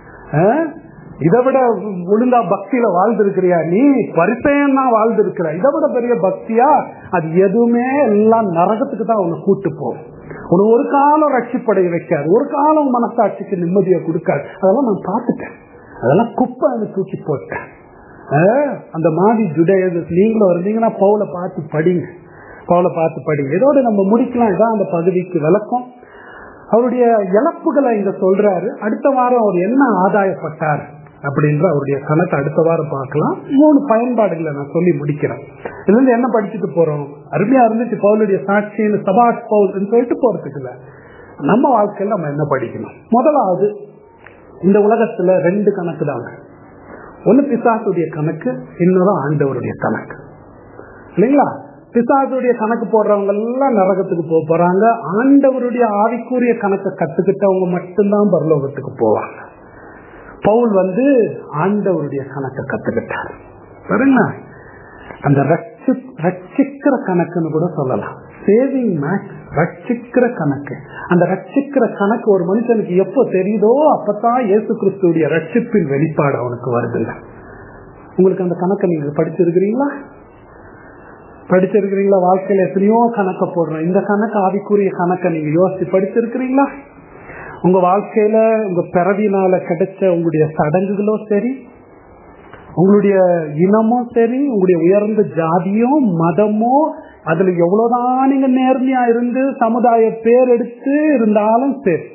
இதை விட ஒழுங்கா பக்தியில வாழ்ந்திருக்கிறியா நீ பரிசையன்னா வாழ்ந்திருக்கிற இதை விட பெரிய பக்தியா அது எதுவுமே எல்லாம் நரகத்துக்கு தான் அவனை கூட்டு போகும் உனக்கு ஒரு காலம் ரட்சிப்படைய வைக்காது ஒரு காலம் மனசாட்சிக்கு நிம்மதியை கொடுக்காது அதெல்லாம் நான் பார்த்துட்டேன் அதெல்லாம் குப்பை தூக்கி போட்டேன் ஆஹ், அந்த மாதிரி ஜுடைய நீங்களும் இருந்தீங்கன்னா பவுலை பார்த்து படிங்க பவுலை பார்த்து படிங்க இதோட நம்ம முடிக்கலாம் இதான் அந்த பகுதிக்கு விளக்கம் அவருடைய இழப்புகளை இங்க சொல்றாரு அடுத்த வாரம் அவர் என்ன ஆதாயப்பட்டார் அப்படின்ற அவருடைய கணக்கு அடுத்த வாரம் பார்க்கலாம் மூணு பயன்பாடுகளை நான் சொல்லி முடிக்கிறேன் இதுல இருந்து என்ன படிச்சுட்டு போறோம் அருமையா இருந்துச்சு பவுலுடைய சாட்சின்னு சபாஷ் பவுல் சொல்லிட்டு போறதுக்கு இல்ல நம்ம வாழ்க்கையில நம்ம என்ன படிக்கணும் முதலாவது இந்த உலகத்துல ரெண்டு கணக்கு தாங்க ஒண்ணு பிசாசுடைய கணக்கு இன்னொரு ஆண்டவருடைய கணக்கு இல்லைங்களா பிசாசுடைய கணக்கு போடுறவங்க எல்லாம் நரகத்துக்கு போக போறாங்க ஆண்டவருடைய ஆவிக்குரிய கணக்கை கத்துக்கிட்டவங்க மட்டும்தான் பரலோகத்துக்கு போவாங்க பவுல் வந்து ஆண்டவருடைய கணக்கை கத்துக்கிட்டார் பாருங்க அந்த ரட்சி- ரட்சிக்கிற கணக்குன்னு கூட சொல்லலாம் சேவிங் மேக்ஸ் ரட்சிக்கிற கணக்கு அந்த ரட்சிக்கிற கணக்கு ஒரு மனுஷனுக்கு எப்போ தெரியுதோ அப்பதான் இயேசு கிறிஸ்துடைய ரட்சிப்பின் வெளிப்பாடு அவனுக்கு வருதில்ல உங்களுக்கு அந்த கணக்கை நீங்க படிச்சிருக்கிறீங்களா படிச்சிருக்கிறீங்களா வாழ்க்கையில எத்தனையோ கணக்கை போடுறோம் இந்த கணக்கு ஆவிக்குரிய கணக்கை நீங்க யோசிச்சு படிச்சிருக்கிறீங்களா உங்க வாழ்க்கையில உங்க பிறவினால கிடைச்ச உங்களுடைய சடங்குகளோ சரி உங்களுடைய இனமும் சரி உங்களுடைய உயர்ந்த ஜாதியோ மதமோ அதுல எவ்வளவுதான் நீங்க நேர்மையா இருந்து சமுதாய பேர் எடுத்து இருந்தாலும் சரி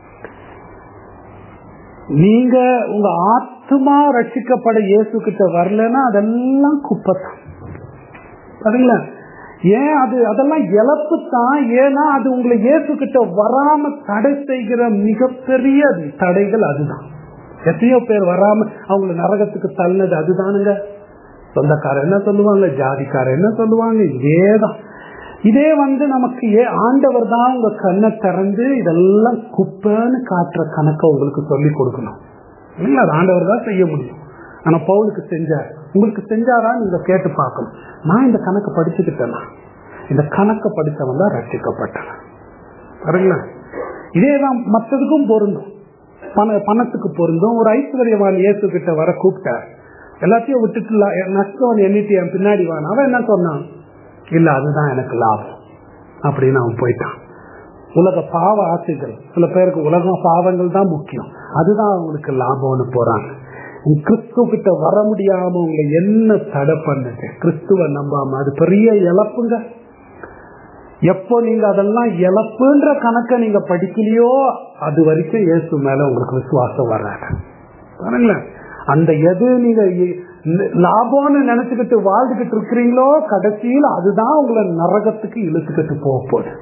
நீங்க உங்க ஆத்மா ரட்சிக்கப்பட இயேசு கிட்ட வரலன்னா அதெல்லாம் குப்பைத்தான் பாருங்களேன் ஏன் அது அதெல்லாம் இழப்பு தான் ஏன்னா அது உங்களை இயேசு கிட்ட வராம தடை செய்கிற மிகப்பெரிய தடைகள் அதுதான் எத்தனையோ பேர் வராம அவங்களை நரகத்துக்கு தள்ளினது அதுதானுங்க சொந்தக்காரர் என்ன சொல்லுவாங்க ஜாதிக்காரர் என்ன சொல்லுவாங்க இதேதான் இதே வந்து நமக்கு ஏ ஆண்டவர் தான் உங்க கண்ணை திறந்து இதெல்லாம் குப்பைன்னு காட்டுற கணக்கை உங்களுக்கு சொல்லி கொடுக்கணும் இல்லைங்களா அது ஆண்டவர் தான் செய்ய முடியும் ஆனா பவுலுக்கு செஞ்சார் உங்களுக்கு செஞ்சாரா நீங்க கேட்டு பார்க்கணும் நான் இந்த கணக்கை படிச்சுக்கிட்டேனா இந்த கணக்கை படித்தவன் தான் ரட்சிக்கப்பட்டேன் பாருங்களேன் இதேதான் மற்றதுக்கும் பொருந்தும் பண பணத்துக்கு பொருந்தும் ஒரு ஐஸ்வர்யவான் இயேசு கிட்ட வர கூப்பிட்டார் எல்லாத்தையும் விட்டுட்டு லா- நஷ்டம் எண்ணிட்டு என் பின்னாடி வான் அவன் என்ன சொன்னான் இல்ல அதுதான் எனக்கு லாபம் அப்படின்னு அவன் போயிட்டான் உலக பாவ ஆசைகள் சில பேருக்கு உலகம் பாவங்கள் தான் முக்கியம் அதுதான் அவங்களுக்கு லாபம்னு போறாங்க உங்க கிறிஸ்துவ கிட்ட வர முடியாம உங்களை என்ன தடை பண்ணுது கிறிஸ்துவ நம்பாம அது பெரிய இழப்புங்க எப்போ நீங்க அதெல்லாம் இழப்புன்ற கணக்கை நீங்க படிக்கலையோ அது வரைக்கும் இயேசு மேல உங்களுக்கு விசுவாசம் வராது பாருங்களேன் அந்த எது நீங்க இ- ந- லாபம்னு நினைச்சுக்கிட்டு வாழ்ந்துகிட்டு இருக்கிறீங்களோ கடைசியில் அதுதான் உங்களை நரகத்துக்கு இழுத்துக்கிட்டு போக போகுது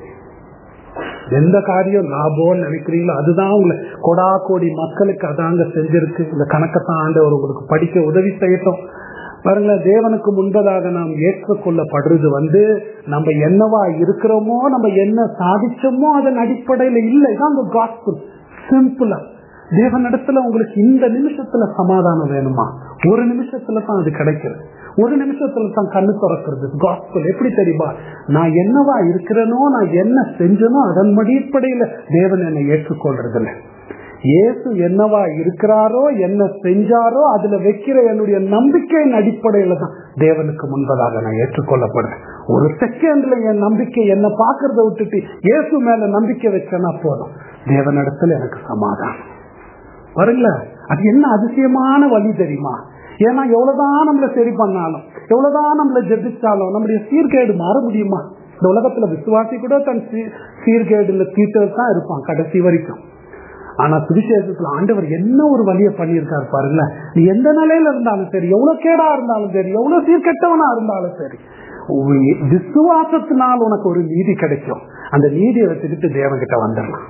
எந்த காரியம் லாபம்னு நினைக்கிறீங்களோ அதுதான் உங்களை கொடா கோடி மக்களுக்கு அதாங்க செஞ்சிருக்கு இந்த கணக்கத்தான் ஆண்டவர் உங்களுக்கு படிக்க உதவி செய்யட்டும் பாருங்களேன் தேவனுக்கு முன்பதாக நாம் ஏற்றுக்கொள்ளப்படுறது வந்து நம்ம என்னவா இருக்கிறோமோ நம்ம என்ன சாதிச்சோமோ அதன் அடிப்படையில இல்லை இதான் அந்த காஸ்பிள் சிம்பிளா தேவனிடத்துல உங்களுக்கு இந்த நிமிஷத்துல சமாதானம் வேணுமா ஒரு நிமிஷத்துல தான் அது கிடைக்கிறது ஒரு நிமிஷத்துல தான் கண்ணு திறக்கிறது காஸ்பிள் எப்படி தெரியுமா நான் என்னவா இருக்கிறேனோ நான் என்ன செஞ்சனோ அதன் அடிப்படையில தேவன் என்னை ஏற்றுக்கொள்றது இல்லை இயேசு என்னவா இருக்கிறாரோ என்ன செஞ்சாரோ அதுல வைக்கிற என்னுடைய நம்பிக்கையின் அடிப்படையில தான் தேவனுக்கு முன்பதாக நான் ஏற்றுக்கொள்ளப்படுறேன் ஒரு செகண்ட்ல என் நம்பிக்கை என்ன பாக்குறத விட்டுட்டு இயேசு மேல நம்பிக்கை வச்சேன்னா போதும் தேவனிடத்துல எனக்கு சமாதானம் வருங்கள அது என்ன அதிசயமான வழி தெரியுமா ஏன்னா எவ்வளவுதான் நம்மள சரி பண்ணாலும் எவ்வளவுதான் நம்மள ஜெபிச்சாலும் நம்முடைய சீர்கேடு மாற முடியுமா இந்த உலகத்துல விசுவாசி கூட தன் சீ- சீர்கேடுல தீட்டது தான் இருப்பான் கடைசி வரைக்கும் ஆனா சுவிசேஷத்துல ஆண்டவர் என்ன ஒரு வழியை பண்ணியிருக்காரு பாருங்க நீ எந்த நிலையில இருந்தாலும் சரி எவ்வளவு கேடா இருந்தாலும் சரி எவ்வளவு சீர்கெட்டவனா இருந்தாலும் சரி உன் விசுவாசத்தினால் உனக்கு ஒரு நீதி கிடைக்கும் அந்த நீதியை வச்சுக்கிட்டு தேவன் கிட்ட வந்துடலாம்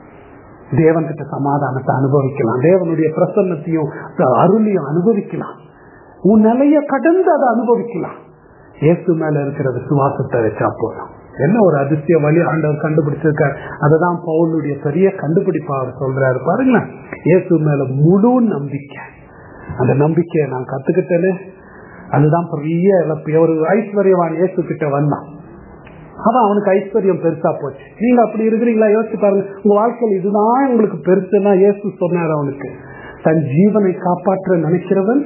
தேவன் கிட்ட சமாதானத்தை அனுபவிக்கலாம் தேவனுடைய பிரசன்னத்தையும் அருளையும் அனுபவிக்கலாம் உன் நிலைய கடந்து அதை அனுபவிக்கலாம் இயேசு மேல இருக்கிற விசுவாசத்தை வச்சா போதும் என்ன ஒரு அதிசய வழி ஆண்டவர் கண்டுபிடிச்சிருக்காரு அததான் பவுலுடைய பெரிய கண்டுபிடிப்பா அவர் சொல்றாரு பாருங்களேன் இயேசு மேல முழு நம்பிக்கை அந்த நம்பிக்கையை நான் கத்துக்கிட்டேனே அதுதான் பெரிய இழப்பு ஒரு ஐஸ்வர்யவான் இயேசு கிட்ட வந்தான் அதான் அவனுக்கு ஐஸ்வர்யம் பெருசா போச்சு நீங்க அப்படி இருக்கிறீங்களா யோசிச்சு பாருங்க உங்க வாழ்க்கையில் இதுதான் உங்களுக்கு பெருசுன்னா இயேசு சொன்னார் அவனுக்கு தன் ஜீவனை காப்பாற்ற நினைக்கிறவன்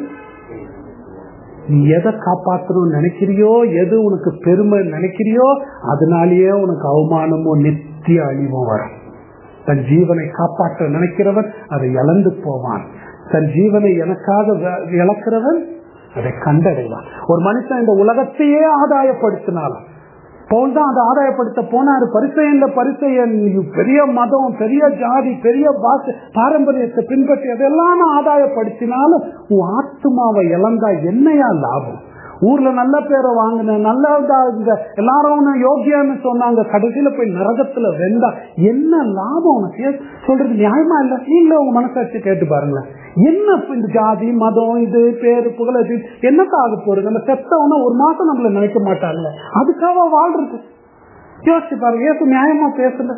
நீ எதை காப்பாற்றணும்னு நினைக்கிறியோ எது உனக்கு பெருமை நினைக்கிறியோ அதனாலேயே உனக்கு அவமானமோ நித்திய நித்திய அழிவும் வரும் தன் ஜீவனை காப்பாற்ற நினைக்கிறவன் அதை இழந்து போவான் தன் ஜீவனை எனக்காக வ- இழக்கிறவன் அதை கண்டடைவான் ஒரு மனுஷன் இந்த உலகத்தையே ஆதாயப்படுத்தினாலும் பவுல் தான் அதை ஆதாயப்படுத்த போனாரு பரிசையன்ல பரிசையன் பெரிய மதம் பெரிய ஜாதி பெரிய பாச பாரம்பரியத்தை பின்பற்றி அதெல்லாம் நான் ஆதாயப்படுத்தினாலும் உன் ஆத்மாவை இழந்தா என்னையா லாபம் ஊர்ல நல்ல பேரை வாங்கின நல்ல இந்த எல்லாரும் உன்னை யோகியான்னு சொன்னாங்க கடைசியில போய் நரகத்துல வெந்தா என்ன லாபம் உனக்கு ஏன் சொல்றது நியாயமா இல்ல நீங்களே உங்க மனசாட்சி கேட்டு பாருங்களேன் என்ன இப்ப இந்த ஜாதி மதம் இது பேரு புகழ் இது என்னத்தான் ஆக போறது நம்ம செத்தவன ஒரு மாசம் நம்மள நினைக்க மாட்டாங்க அதுக்காக வாழ்றது யோசிச்சு பாருங்க ஏசு நியாயமா பேசல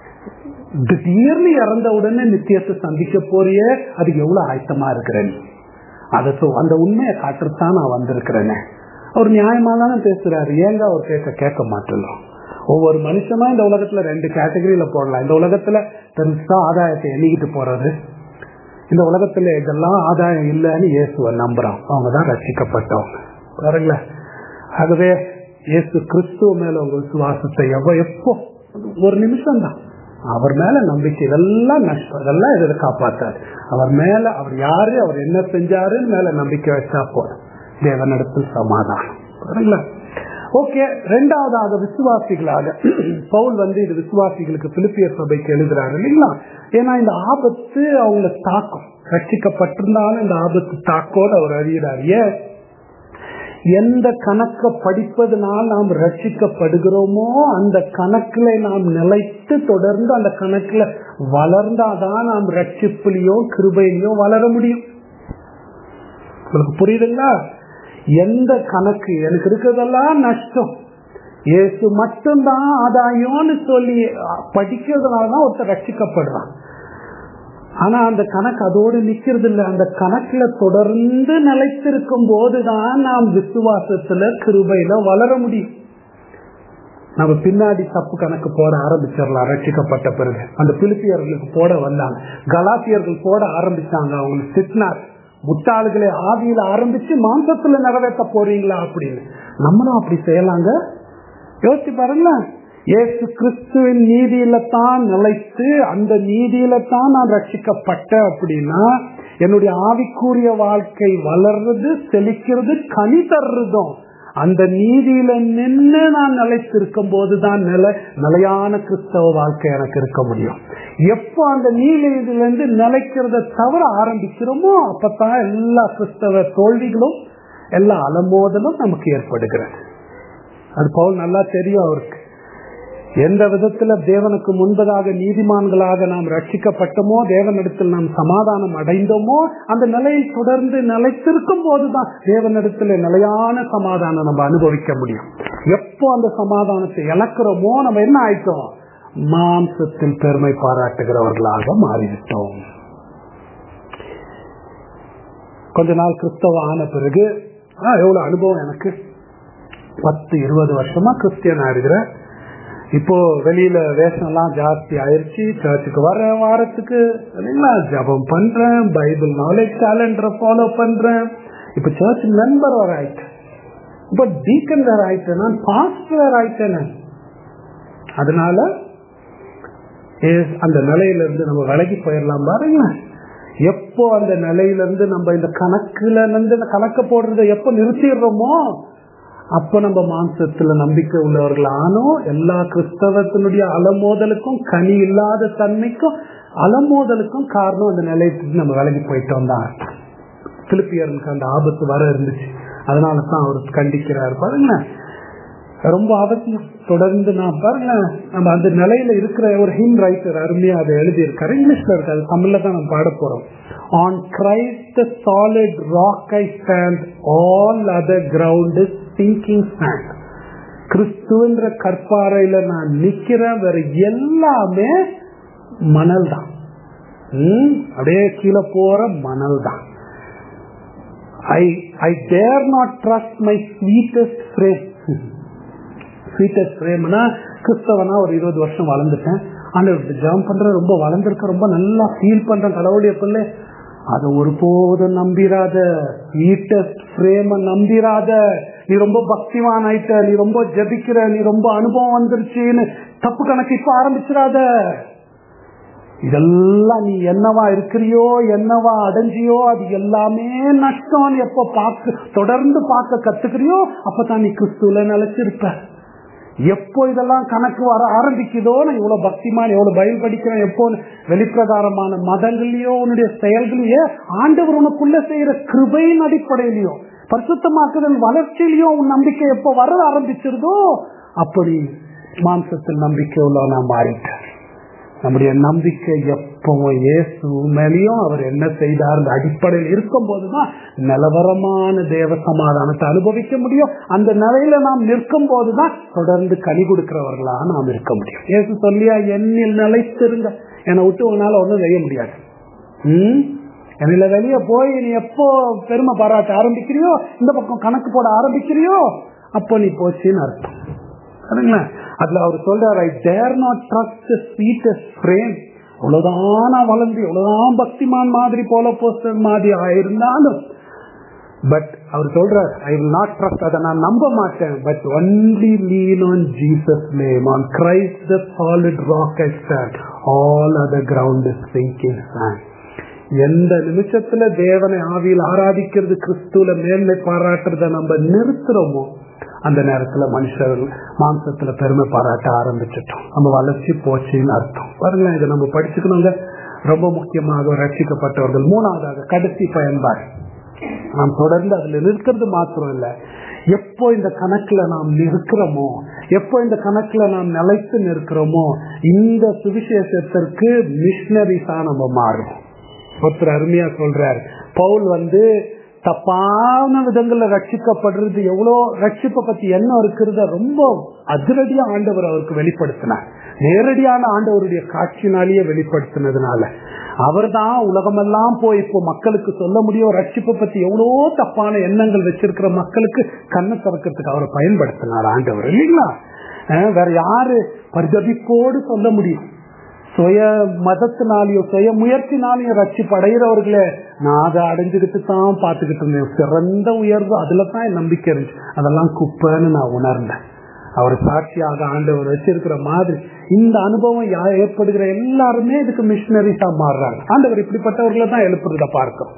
திடீர்னு இறந்த உடனே நித்தியத்தை சந்திக்க போறியே அதுக்கு எவ்வளவு ஆயத்தமா இருக்கிற நீ அதை சொ- அந்த உண்மையை காட்டுறதுதான் நான் வந்திருக்கிறேனே அவர் நியாயமா தானே பேசுறாரு ஏங்க அவர் கேட்க கேட்க மாட்டோம் ஒவ்வொரு மனுஷனா இந்த உலகத்துல ரெண்டு கேட்டகரியில போடலாம் இந்த உலகத்துல பெருசா ஆதாயத்தை எண்ணிக்கிட்டு போறது இந்த உலகத்துல இதெல்லாம் ஆதாயம் இல்லைன்னு இயேசுவை நம்புறான் அவங்க தான் ரசிக்கப்பட்டவங்க பாருங்களேன் ஆகவே இயேசு கிறிஸ்துவ மேல உங்க விசுவாசத்தை எவ்வளோ எப்போ ஒரு நிமிஷம் தான் அவர் மேல நம்பிக்கை இதெல்லாம் நஷ்டம் இதெல்லாம் இதை காப்பாத்தாரு அவர் மேல அவர் யாரு அவர் என்ன செஞ்சாருன்னு மேல நம்பிக்கை வச்சா போதும் தேவனிடத்தில் சமாதானம் பாருங்களேன் ஓகே ரெண்டாவதாக விசுவாசிகளாக பவுல் வந்து இது விசுவாசிகளுக்கு பிலிப்பியர் சபைக்கு எழுதுறாரு இல்லைங்களா ஏன்னா இந்த ஆபத்து அவங்கள தாக்கும் ரட்சிக்கப்பட்டிருந்தாலும் இந்த ஆபத்து தாக்கோடு அவர் அறிகிறார் ஏன் எந்த கணக்க படிப்பதனால் நாம் ரட்சிக்கப்படுகிறோமோ அந்த கணக்குல நாம் நிலைத்து தொடர்ந்து அந்த கணக்குல வளர்ந்தாதான் நாம் ரட்சிப்புலயோ கிருபையிலையோ வளர முடியும் உங்களுக்கு புரியுதுங்களா எந்த கணக்கு எனக்கு இருக்கிறதெல்லாம் நஷ்டம் இயேசு மட்டும்தான் ஆதாயம்னு சொல்லி படிக்கிறதுனாலதான் ஒருத்தர் ரட்சிக்கப்படுறான் ஆனா அந்த கணக்கு அதோடு நிக்கிறது இல்லை அந்த கணக்குல தொடர்ந்து நிலைத்திருக்கும் போதுதான் நாம் விசுவாசத்துல கிருபையில வளர முடியும் நம்ம பின்னாடி தப்பு கணக்கு போட ஆரம்பிச்சிடலாம் ரட்சிக்கப்பட்ட பிறகு அந்த பிலிப்பியர்களுக்கு போட வந்தாங்க கலாத்தியர்கள் போட ஆரம்பிச்சாங்க அவங்களுக்கு திட்டினார் முட்டாள்களை ஆவியில ஆரம்பிச்சு மாம்சத்துல நிறைவேற்ற போறீங்களா அப்படின்னு நம்மளும் அப்படி செய்யலாங்க யோசிச்சு பாருங்களேன் இயேசு கிறிஸ்துவின் நீதியில தான் நிலைத்து அந்த நீதியில தான் நான் ரட்சிக்கப்பட்ட அப்படின்னா என்னுடைய ஆவிக்குரிய வாழ்க்கை வளர்றது செழிக்கிறது கனி தர்றதும் அந்த நீதியில நின்று நான் நிலைத்திருக்கும் போதுதான் நில நிலையான கிறிஸ்தவ வாழ்க்கை எனக்கு இருக்க முடியும் எப்போ அந்த நீதியில இருந்து நிலைக்கிறத தவிர ஆரம்பிக்கிறோமோ அப்பதான் எல்லா கிறிஸ்தவ தோல்விகளும் எல்லா அலமோதலும் நமக்கு ஏற்படுகிறது அது பவுல் நல்லா தெரியும் அவருக்கு எந்த விதத்துல தேவனுக்கு முன்பதாக நீதிமான்களாக நாம் ரட்சிக்கப்பட்டோமோ தேவனிடத்தில் நாம் சமாதானம் அடைந்தோமோ அந்த நிலையை தொடர்ந்து நிலைத்திருக்கும் போதுதான் தேவனிடத்துல நிலையான சமாதானம் நம்ம அனுபவிக்க முடியும் எப்போ அந்த சமாதானத்தை இழக்கிறோமோ நம்ம என்ன ஆயிட்டோம் மாம்சத்தில் பெருமை பாராட்டுகிறவர்களாக மாறிவிட்டோம் கொஞ்ச நாள் கிறிஸ்தவ ஆன பிறகு எவ்வளவு அனுபவம் எனக்கு பத்து இருபது வருஷமா கிறிஸ்டியன் ஆயிடுகிறேன் இப்போ வெளியில வேஷம் எல்லாம் ஜாஸ்தி ஆயிருச்சு சர்ச்சுக்கு வர வாரத்துக்கு இல்லைங்களா ஜபம் பண்றேன் பைபிள் நாலேஜ் கேலண்டரை ஃபாலோ பண்றேன் இப்ப சர்ச் மெம்பர் வர ஆயிட்டேன் இப்ப டீக்கன் வேற ஆயிட்டேன் நான் பாஸ்டர் வேற ஆயிட்டேன் நான் அதனால அந்த நிலையில இருந்து நம்ம விலகி போயிடலாம் பாருங்க எப்போ அந்த நிலையில இருந்து நம்ம இந்த கணக்குல இருந்து இந்த கணக்க போடுறத எப்போ நிறுத்திடுறோமோ அப்ப நம்ம மாம்சத்துல நம்பிக்கை உள்ளவர்கள் ஆனோ எல்லா கிறிஸ்தவத்தினுடைய அலமோதலுக்கும் கனி இல்லாத தன்மைக்கும் அலமோதலுக்கும் காரணம் அந்த நிலையத்துக்கு நம்ம விலகி போயிட்டோம் தான் பிலிப்பியர்களுக்கு அந்த ஆபத்து வர இருந்துச்சு அதனால தான் அவர் கண்டிக்கிறார் பாருங்க ரொம்ப அவசியம் தொடர்ந்து நான் பாருங்க நம்ம அந்த நிலையில இருக்கிற ஒரு ஹிம் ரைட்டர் அருமையா அதை எழுதியிருக்காரு இங்கிலீஷ்ல இருக்காது தமிழ்ல தான் நம்ம பாட போறோம் on Christ solid rock I stand all other ground is sinking sand கிறிஸ்துவன்ற கற்பாறையில நான் நிக்கிறேன் வேற எல்லாமே மணல் தான் அப்படியே கீழே போற மணல் தான் I I dare not trust my sweetest frame sweetest ஃப்ரேம்னா கிறிஸ்தவனா ஒரு இருபது வருஷம் வளர்ந்துட்டேன் ஆண்டவர்கிட்ட ஜாம் பண்றேன் ரொம்ப வளர்ந்துருக்க ரொம்ப நல்லா ஃபீல் பண்றேன் கடவுளுடைய பிள்ளை அதை ஒருபோதும் நம்பிராத ஸ்வீட்டஸ்ட் ஃப்ரேம நம்பிராத நீ ரொம்ப பக்திவான் ஆயிட்ட நீ ரொம்ப ஜபிக்கிற நீ ரொம்ப அனுபவம் வந்துருச்சுன்னு தப்பு கணக்கு இப்ப ஆரம்பிச்சிடாத இதெல்லாம் நீ என்னவா இருக்கிறியோ என்னவா அடைஞ்சியோ அது எல்லாமே நஷ்டம் எப்ப பார்க்க தொடர்ந்து பார்க்க கத்துக்கிறியோ அப்பதான் நீ கிறிஸ்துல நிலைச்சிருப்ப எப்போ இதெல்லாம் கணக்கு வர ஆரம்பிக்குதோ நான் இவ்வளவு பக்திமான் எவ்வளவு பயில் படிக்கிறேன் எப்போ வெளிப்பிரகாரமான மதங்கள்லயோ உன்னுடைய செயல்களையோ ஆண்டவர் உனக்குள்ள செய்யற கிருபையின் அடிப்படையிலையோ பரிசுத்தமாக்குதல் வளர்ச்சியிலையும் உன் நம்பிக்கை எப்போ வர ஆரம்பிச்சிருதோ அப்படி மாம்சத்தில் நம்பிக்கை உள்ள நான் மாறிட்டேன் நம்முடைய நம்பிக்கை எப்பவும் இயேசு மேலேயும் அவர் என்ன செய்தார் அந்த அடிப்படையில் இருக்கும் போதுதான் நிலவரமான தேவ சமாதானத்தை அனுபவிக்க முடியும் அந்த நிலையில நாம் நிற்கும் போதுதான் தொடர்ந்து கனி கொடுக்கிறவர்களா நாம் இருக்க முடியும் இயேசு சொல்லியா என்னில் நிலைத்திருங்க என்னை விட்டு உங்களால ஒன்றும் செய்ய முடியாது உம் என்னில வெளியே போய் நீ எப்போ பெருமை பாராட்ட ஆரம்பிக்கிறியோ இந்த பக்கம் கணக்கு போட ஆரம்பிக்கிறியோ அப்போ நீ போச்சுன்னு அர்த்தம் சரிங்களா அதுல அவர் சொல்றாரு I dare not trust sweetest frame எவ்வளவுதான் நான் வளர்ந்து எவ்வளவுதான் பக்திமான் மாதிரி போல போஸ்டர் மாதிரி ஆயிருந்தாலும் பட் அவர் சொல்றார் ஐ வில் நாட் ட்ரஸ்ட் அதை நான் நம்ப மாட்டேன் but only lean on Jesus name on Christ the solid rock I stand all other ground is sinking sand எந்த நிமிஷத்துல தேவனை ஆவியில் ஆராதிக்கிறது கிறிஸ்துல மேன்மை பாராட்டுறத நம்ம நிறுத்துறோமோ அந்த நேரத்துல மனுஷர்கள் மாம்சத்துல பெருமை பாராட்ட ஆரம்பிச்சிட்டோம் நம்ம வளர்ச்சி போச்சுன்னு அர்த்தம் பாருங்களேன் இதை நம்ம படிச்சுக்கணுங்க ரொம்ப முக்கியமாக ரட்சிக்கப்பட்டவர்கள் மூணாவதாக கடைசி பயன்பாடு நாம் தொடர்ந்து அதுல நிற்கிறது மாத்திரம் இல்ல எப்போ இந்த கணக்குல நாம் நிற்கிறோமோ எப்போ இந்த கணக்குல நாம் நிலைத்து நிற்கிறோமோ இந்த சுவிசேஷத்திற்கு மிஷினரிஸா நம்ம மாறும் ஒருத்தர் அருமையா சொல்றாரு பவுல் வந்து தப்பான விதங்கள்ல ரட்சிக்கப்படுறது எவ்வளோ ரட்சிப்பை பத்தி என்ன இருக்கிறத ரொம்ப அதிரடியா ஆண்டவர் அவருக்கு வெளிப்படுத்தினார் நேரடியான ஆண்டவருடைய காட்சினாலேயே வெளிப்படுத்தினதுனால அவர் தான் உலகமெல்லாம் போய் இப்போ மக்களுக்கு சொல்ல முடியும் ரட்சிப்பை பத்தி எவ்வளோ தப்பான எண்ணங்கள் வச்சிருக்கிற மக்களுக்கு கண்ணை திறக்கிறதுக்கு அவரை பயன்படுத்தினார் ஆண்டவர் இல்லைங்களா வேற யாரு பரிதபிப்போடு சொல்ல முடியும் சுய மதத்தினாலேயோ சுய முயற்சினாலேயோ ரட்சிப்பு அடைகிறவர்களே நான் அதை அடைஞ்சுக்கிட்டு தான் பார்த்துக்கிட்டு இருந்தேன் சிறந்த உயர்வு அதுல தான் என் நம்பிக்கை இருந்துச்சு அதெல்லாம் குப்பைன்னு நான் உணர்ந்தேன் அவர் சாட்சியாக ஆண்டவர் வச்சிருக்கிற மாதிரி இந்த அனுபவம் ஏற்படுகிற எல்லாருமே இதுக்கு மிஷினரிஸா மாறுறாங்க ஆண்டவர் இப்படிப்பட்டவர்களை தான் எழுப்புறத பார்க்கிறோம்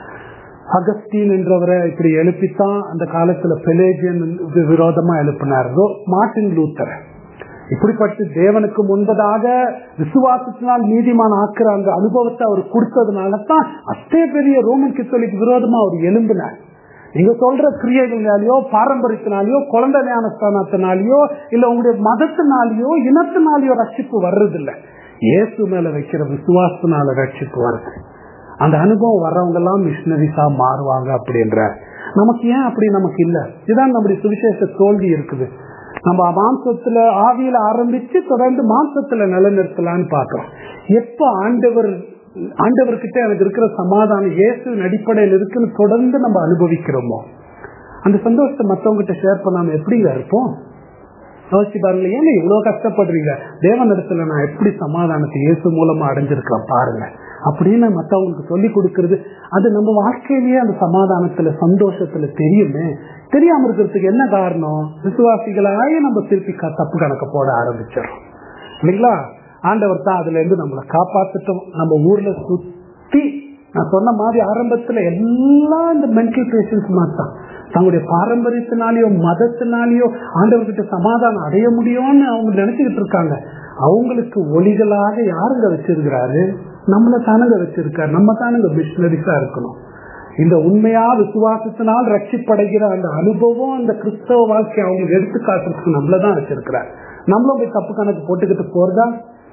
அகஸ்டீன் என்றவரை இப்படி எழுப்பித்தான் அந்த காலத்துல பெலேஜியன் விரோதமா எழுப்பினார் மார்டின் லூத்தர் இப்படிப்பட்டு தேவனுக்கு முன்பதாக விசுவாசத்தினால் நீதிமான ஆக்குற அந்த அனுபவத்தை அவர் கொடுத்ததுனால தான் அத்தே பெரிய ரோமன் கித்தோலிக்கு விரோதமா அவர் எழும்பினார் நீங்க சொல்ற கிரியைகளாலேயோ பாரம்பரியத்தினாலேயோ குழந்தை ஞானஸ்தானத்தினாலேயோ இல்ல உங்களுடைய மதத்தினாலேயோ இனத்தினாலேயோ ரட்சிப்பு வர்றதில்லை இயேசு மேல வைக்கிற விசுவாசத்தினால ரட்சிப்பு வருது அந்த அனுபவம் வர்றவங்க எல்லாம் மிஷினரிஸா மாறுவாங்க அப்படின்ற நமக்கு ஏன் அப்படி நமக்கு இல்ல இதுதான் நம்முடைய சுவிசேஷ தோல்வி இருக்குது நம்ம மாம்சத்துல ஆவியில ஆரம்பிச்சு தொடர்ந்து மாம்சத்துல நிலைநிறுத்தலான்னு பாக்குறோம் எப்ப ஆண்டவர் ஆண்டவர்கிட்ட எனக்கு இருக்கிற சமாதானம் இயேசுவின் அடிப்படையில் இருக்குன்னு தொடர்ந்து நம்ம அனுபவிக்கிறோமோ அந்த சந்தோஷத்தை மத்தவங்க ஷேர் பண்ணாம எப்படிங்க இருப்போம் யோசிச்சு பாருங்க ஏன் இவ்வளவு கஷ்டப்படுறீங்க தேவனிடத்துல நான் எப்படி சமாதானத்தை இயேசு மூலமா அடைஞ்சிருக்கிறேன் பாருங்க அப்படின்னு மத்தவங்களுக்கு சொல்லி கொடுக்கறது அது நம்ம வாழ்க்கையிலேயே அந்த சமாதானத்துல சந்தோஷத்துல தெரியுமே தெரியாம இருக்கிறதுக்கு என்ன காரணம் விசுவாசிகளாயே நம்ம திருப்பி தப்பு கணக்க போட ஆரம்பிச்சிடறோம் இல்லைங்களா ஆண்டவர் தான் அதுல இருந்து நம்மளை காப்பாத்துட்டோம் நம்ம ஊர்ல சுத்தி நான் சொன்ன மாதிரி ஆரம்பத்துல எல்லாம் இந்த மென்டல் பேஷன்ஸ் மாதிரி தான் தங்களுடைய பாரம்பரியத்தினாலேயோ மதத்தினாலேயோ ஆண்டவர்கிட்ட சமாதானம் அடைய முடியும்னு அவங்க நினைச்சுக்கிட்டு இருக்காங்க அவங்களுக்கு ஒளிகளாக யாருங்க வச்சிருக்கிறாரு நம்மள தானுங்க வச்சிருக்காரு நம்ம தானுங்க மிஷினரிஸா இருக்கணும் இந்த உண்மையா விசுவாசத்தினால் ரட்சிப்படைகிற அந்த அனுபவம் அந்த கிறிஸ்தவ வாழ்க்கை அவங்க எடுத்து காட்டுறதுக்கு நம்மளதான் வச்சிருக்கிறார் நம்மளும் போய் தப்பு கணக்கு போட்டுக்கிட்டு போறதா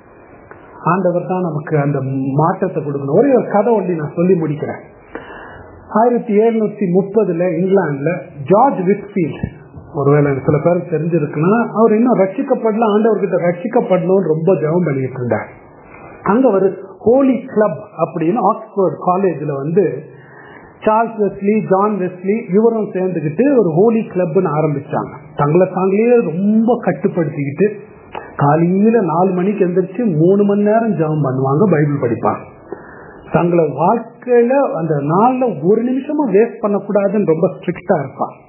ஆண்டவர் தான் நமக்கு அந்த மாற்றத்தை கொடுக்கணும் ஒரே ஒரு கதை ஒண்டி நான் சொல்லி முடிக்கிறேன் ஆயிரத்தி எழுநூத்தி முப்பதுல இங்கிலாந்துல ஜார்ஜ் விட்ஃபீல்ட் ஒருவேளை சில பேருக்கு தெரிஞ்சிருக்குன்னா அவர் இன்னும் ரட்சிக்கப்படல ஆண்டவர்கிட்ட ரட்சிக்கப்படணும்னு ரொம்ப ஜெபம் பண்ணிட்டு இருந்தார் அங்க ஒரு ஹோலி கிளப் அப்படின்னு ஆக்ஸ்போர்ட் காலேஜ்ல வந்து சார்ல்ஸ் வெஸ்லி ஜான் வெஸ்லி இவரும் சேர்ந்துக்கிட்டு ஒரு ஹோலி கிளப்னு ஆரம்பிச்சாங்க தங்களை தாங்களே ரொம்ப கட்டுப்படுத்திக்கிட்டு காலையில நாலு மணிக்கு எந்திரிச்சு மூணு மணி நேரம் ஜெபம் பண்ணுவாங்க பைபிள் படிப்பாங்க தங்களை வாழ்க்கையில அந்த நாள்ல ஒரு நிமிஷமும் வேஸ்ட் பண்ணக்கூடாதுன்னு ரொம்ப ஸ்ட்ரிக்டா இருப்பான்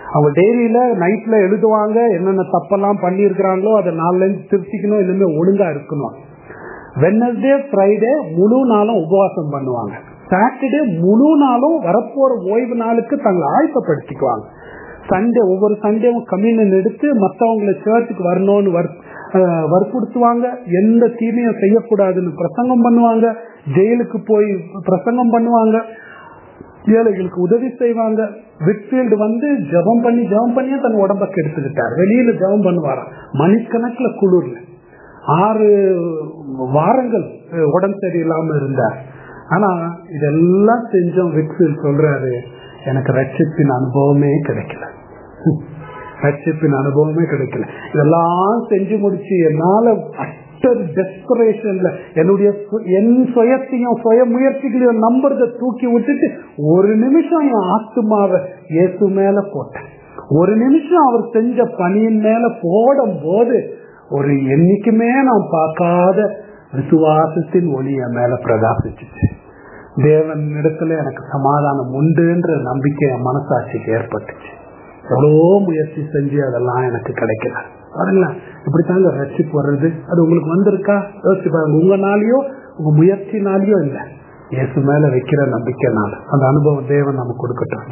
அவங்க டெய்லியில நைட்ல எழுதுவாங்க என்னென்ன தப்பெல்லாம் பண்ணியிருக்கிறாங்களோ அதை நாலுல இருந்து திருத்திக்கணும் இனிமே ஒழுங்கா இருக்கணும் வெனஸ்டே ஃப்ரைடே முழு நாளும் உபவாசம் பண்ணுவாங்க சாட்டர்டே முழு நாளும் வரப்போற ஓய்வு நாளுக்கு தங்களை ஆயத்தப்படுத்திக்குவாங்க சண்டே ஒவ்வொரு சண்டேவும் கம்யூனியன் எடுத்து மற்றவங்களை சர்ச்சுக்கு வரணும்னு வற்ப- அஹ் வற்புறுத்துவாங்க எந்த தீமையும் செய்யக்கூடாதுன்னு பிரசங்கம் பண்ணுவாங்க ஜெயிலுக்கு போய் பிரசங்கம் பண்ணுவாங்க ஏழைகளுக்கு உதவி செய்வாங்க விட்ஃபீல்டு வந்து ஜெபம் பண்ணி ஜெபம் பண்ணியே தன் உடம்ப கெடுத்துக்கிட்டார் வெளியில ஜெபம் பண்ணுவாராம் மணிக்கணக்குல குளிர்ல ஆறு வாரங்கள் அஹ், உடம்பு சரியில்லாம இருந்தார் ஆனா இதெல்லாம் செஞ்சோம் விட்ஃபீல்ட் சொல்றாரு எனக்கு ரட்சிப்பின் அனுபவமே கிடைக்கல ரட்சிப்பின் அனுபவமே கிடைக்கல இதெல்லாம் செஞ்சு முடிச்சு என்னால அட்டர் டெஸ்பரேஷன்ல என்னுடைய சு- என் சுயத்தையும் சுய முயற்சிகளையும் நம்புறத தூக்கி விட்டுட்டு ஒரு நிமிஷம் என் ஆத்துமாவை இயேசு மேல போட்டேன் ஒரு நிமிஷம் அவர் செஞ்ச பணியின் மேல போடும் போது ஒரு என்னைக்குமே நான் பார்க்காத விசுவாசத்தின் ஒளி என் மேல பிரகாசிச்சுச்சு தேவன் இடத்துல எனக்கு சமாதானம் உண்டுன்ற நம்பிக்கை என் மனசாட்சிக்கு ஏற்பட்டுச்சு எவ்வளவோ முயற்சி செஞ்சு அதெல்லாம் எனக்கு கிடைக்கல பாருங்களேன் இப்படித்தாங்க ரட்சிப்பு வர்றது அது உங்களுக்கு வந்திருக்கா யோசிச்சு பாருங்க உங்கனாலேயோ உங்க முயற்சினாலேயோ இல்லை இயேசு மேல வைக்கிற நம்பிக்கைனால அந்த அனுபவம் தேவன் நமக்கு கொடுக்கட்டும்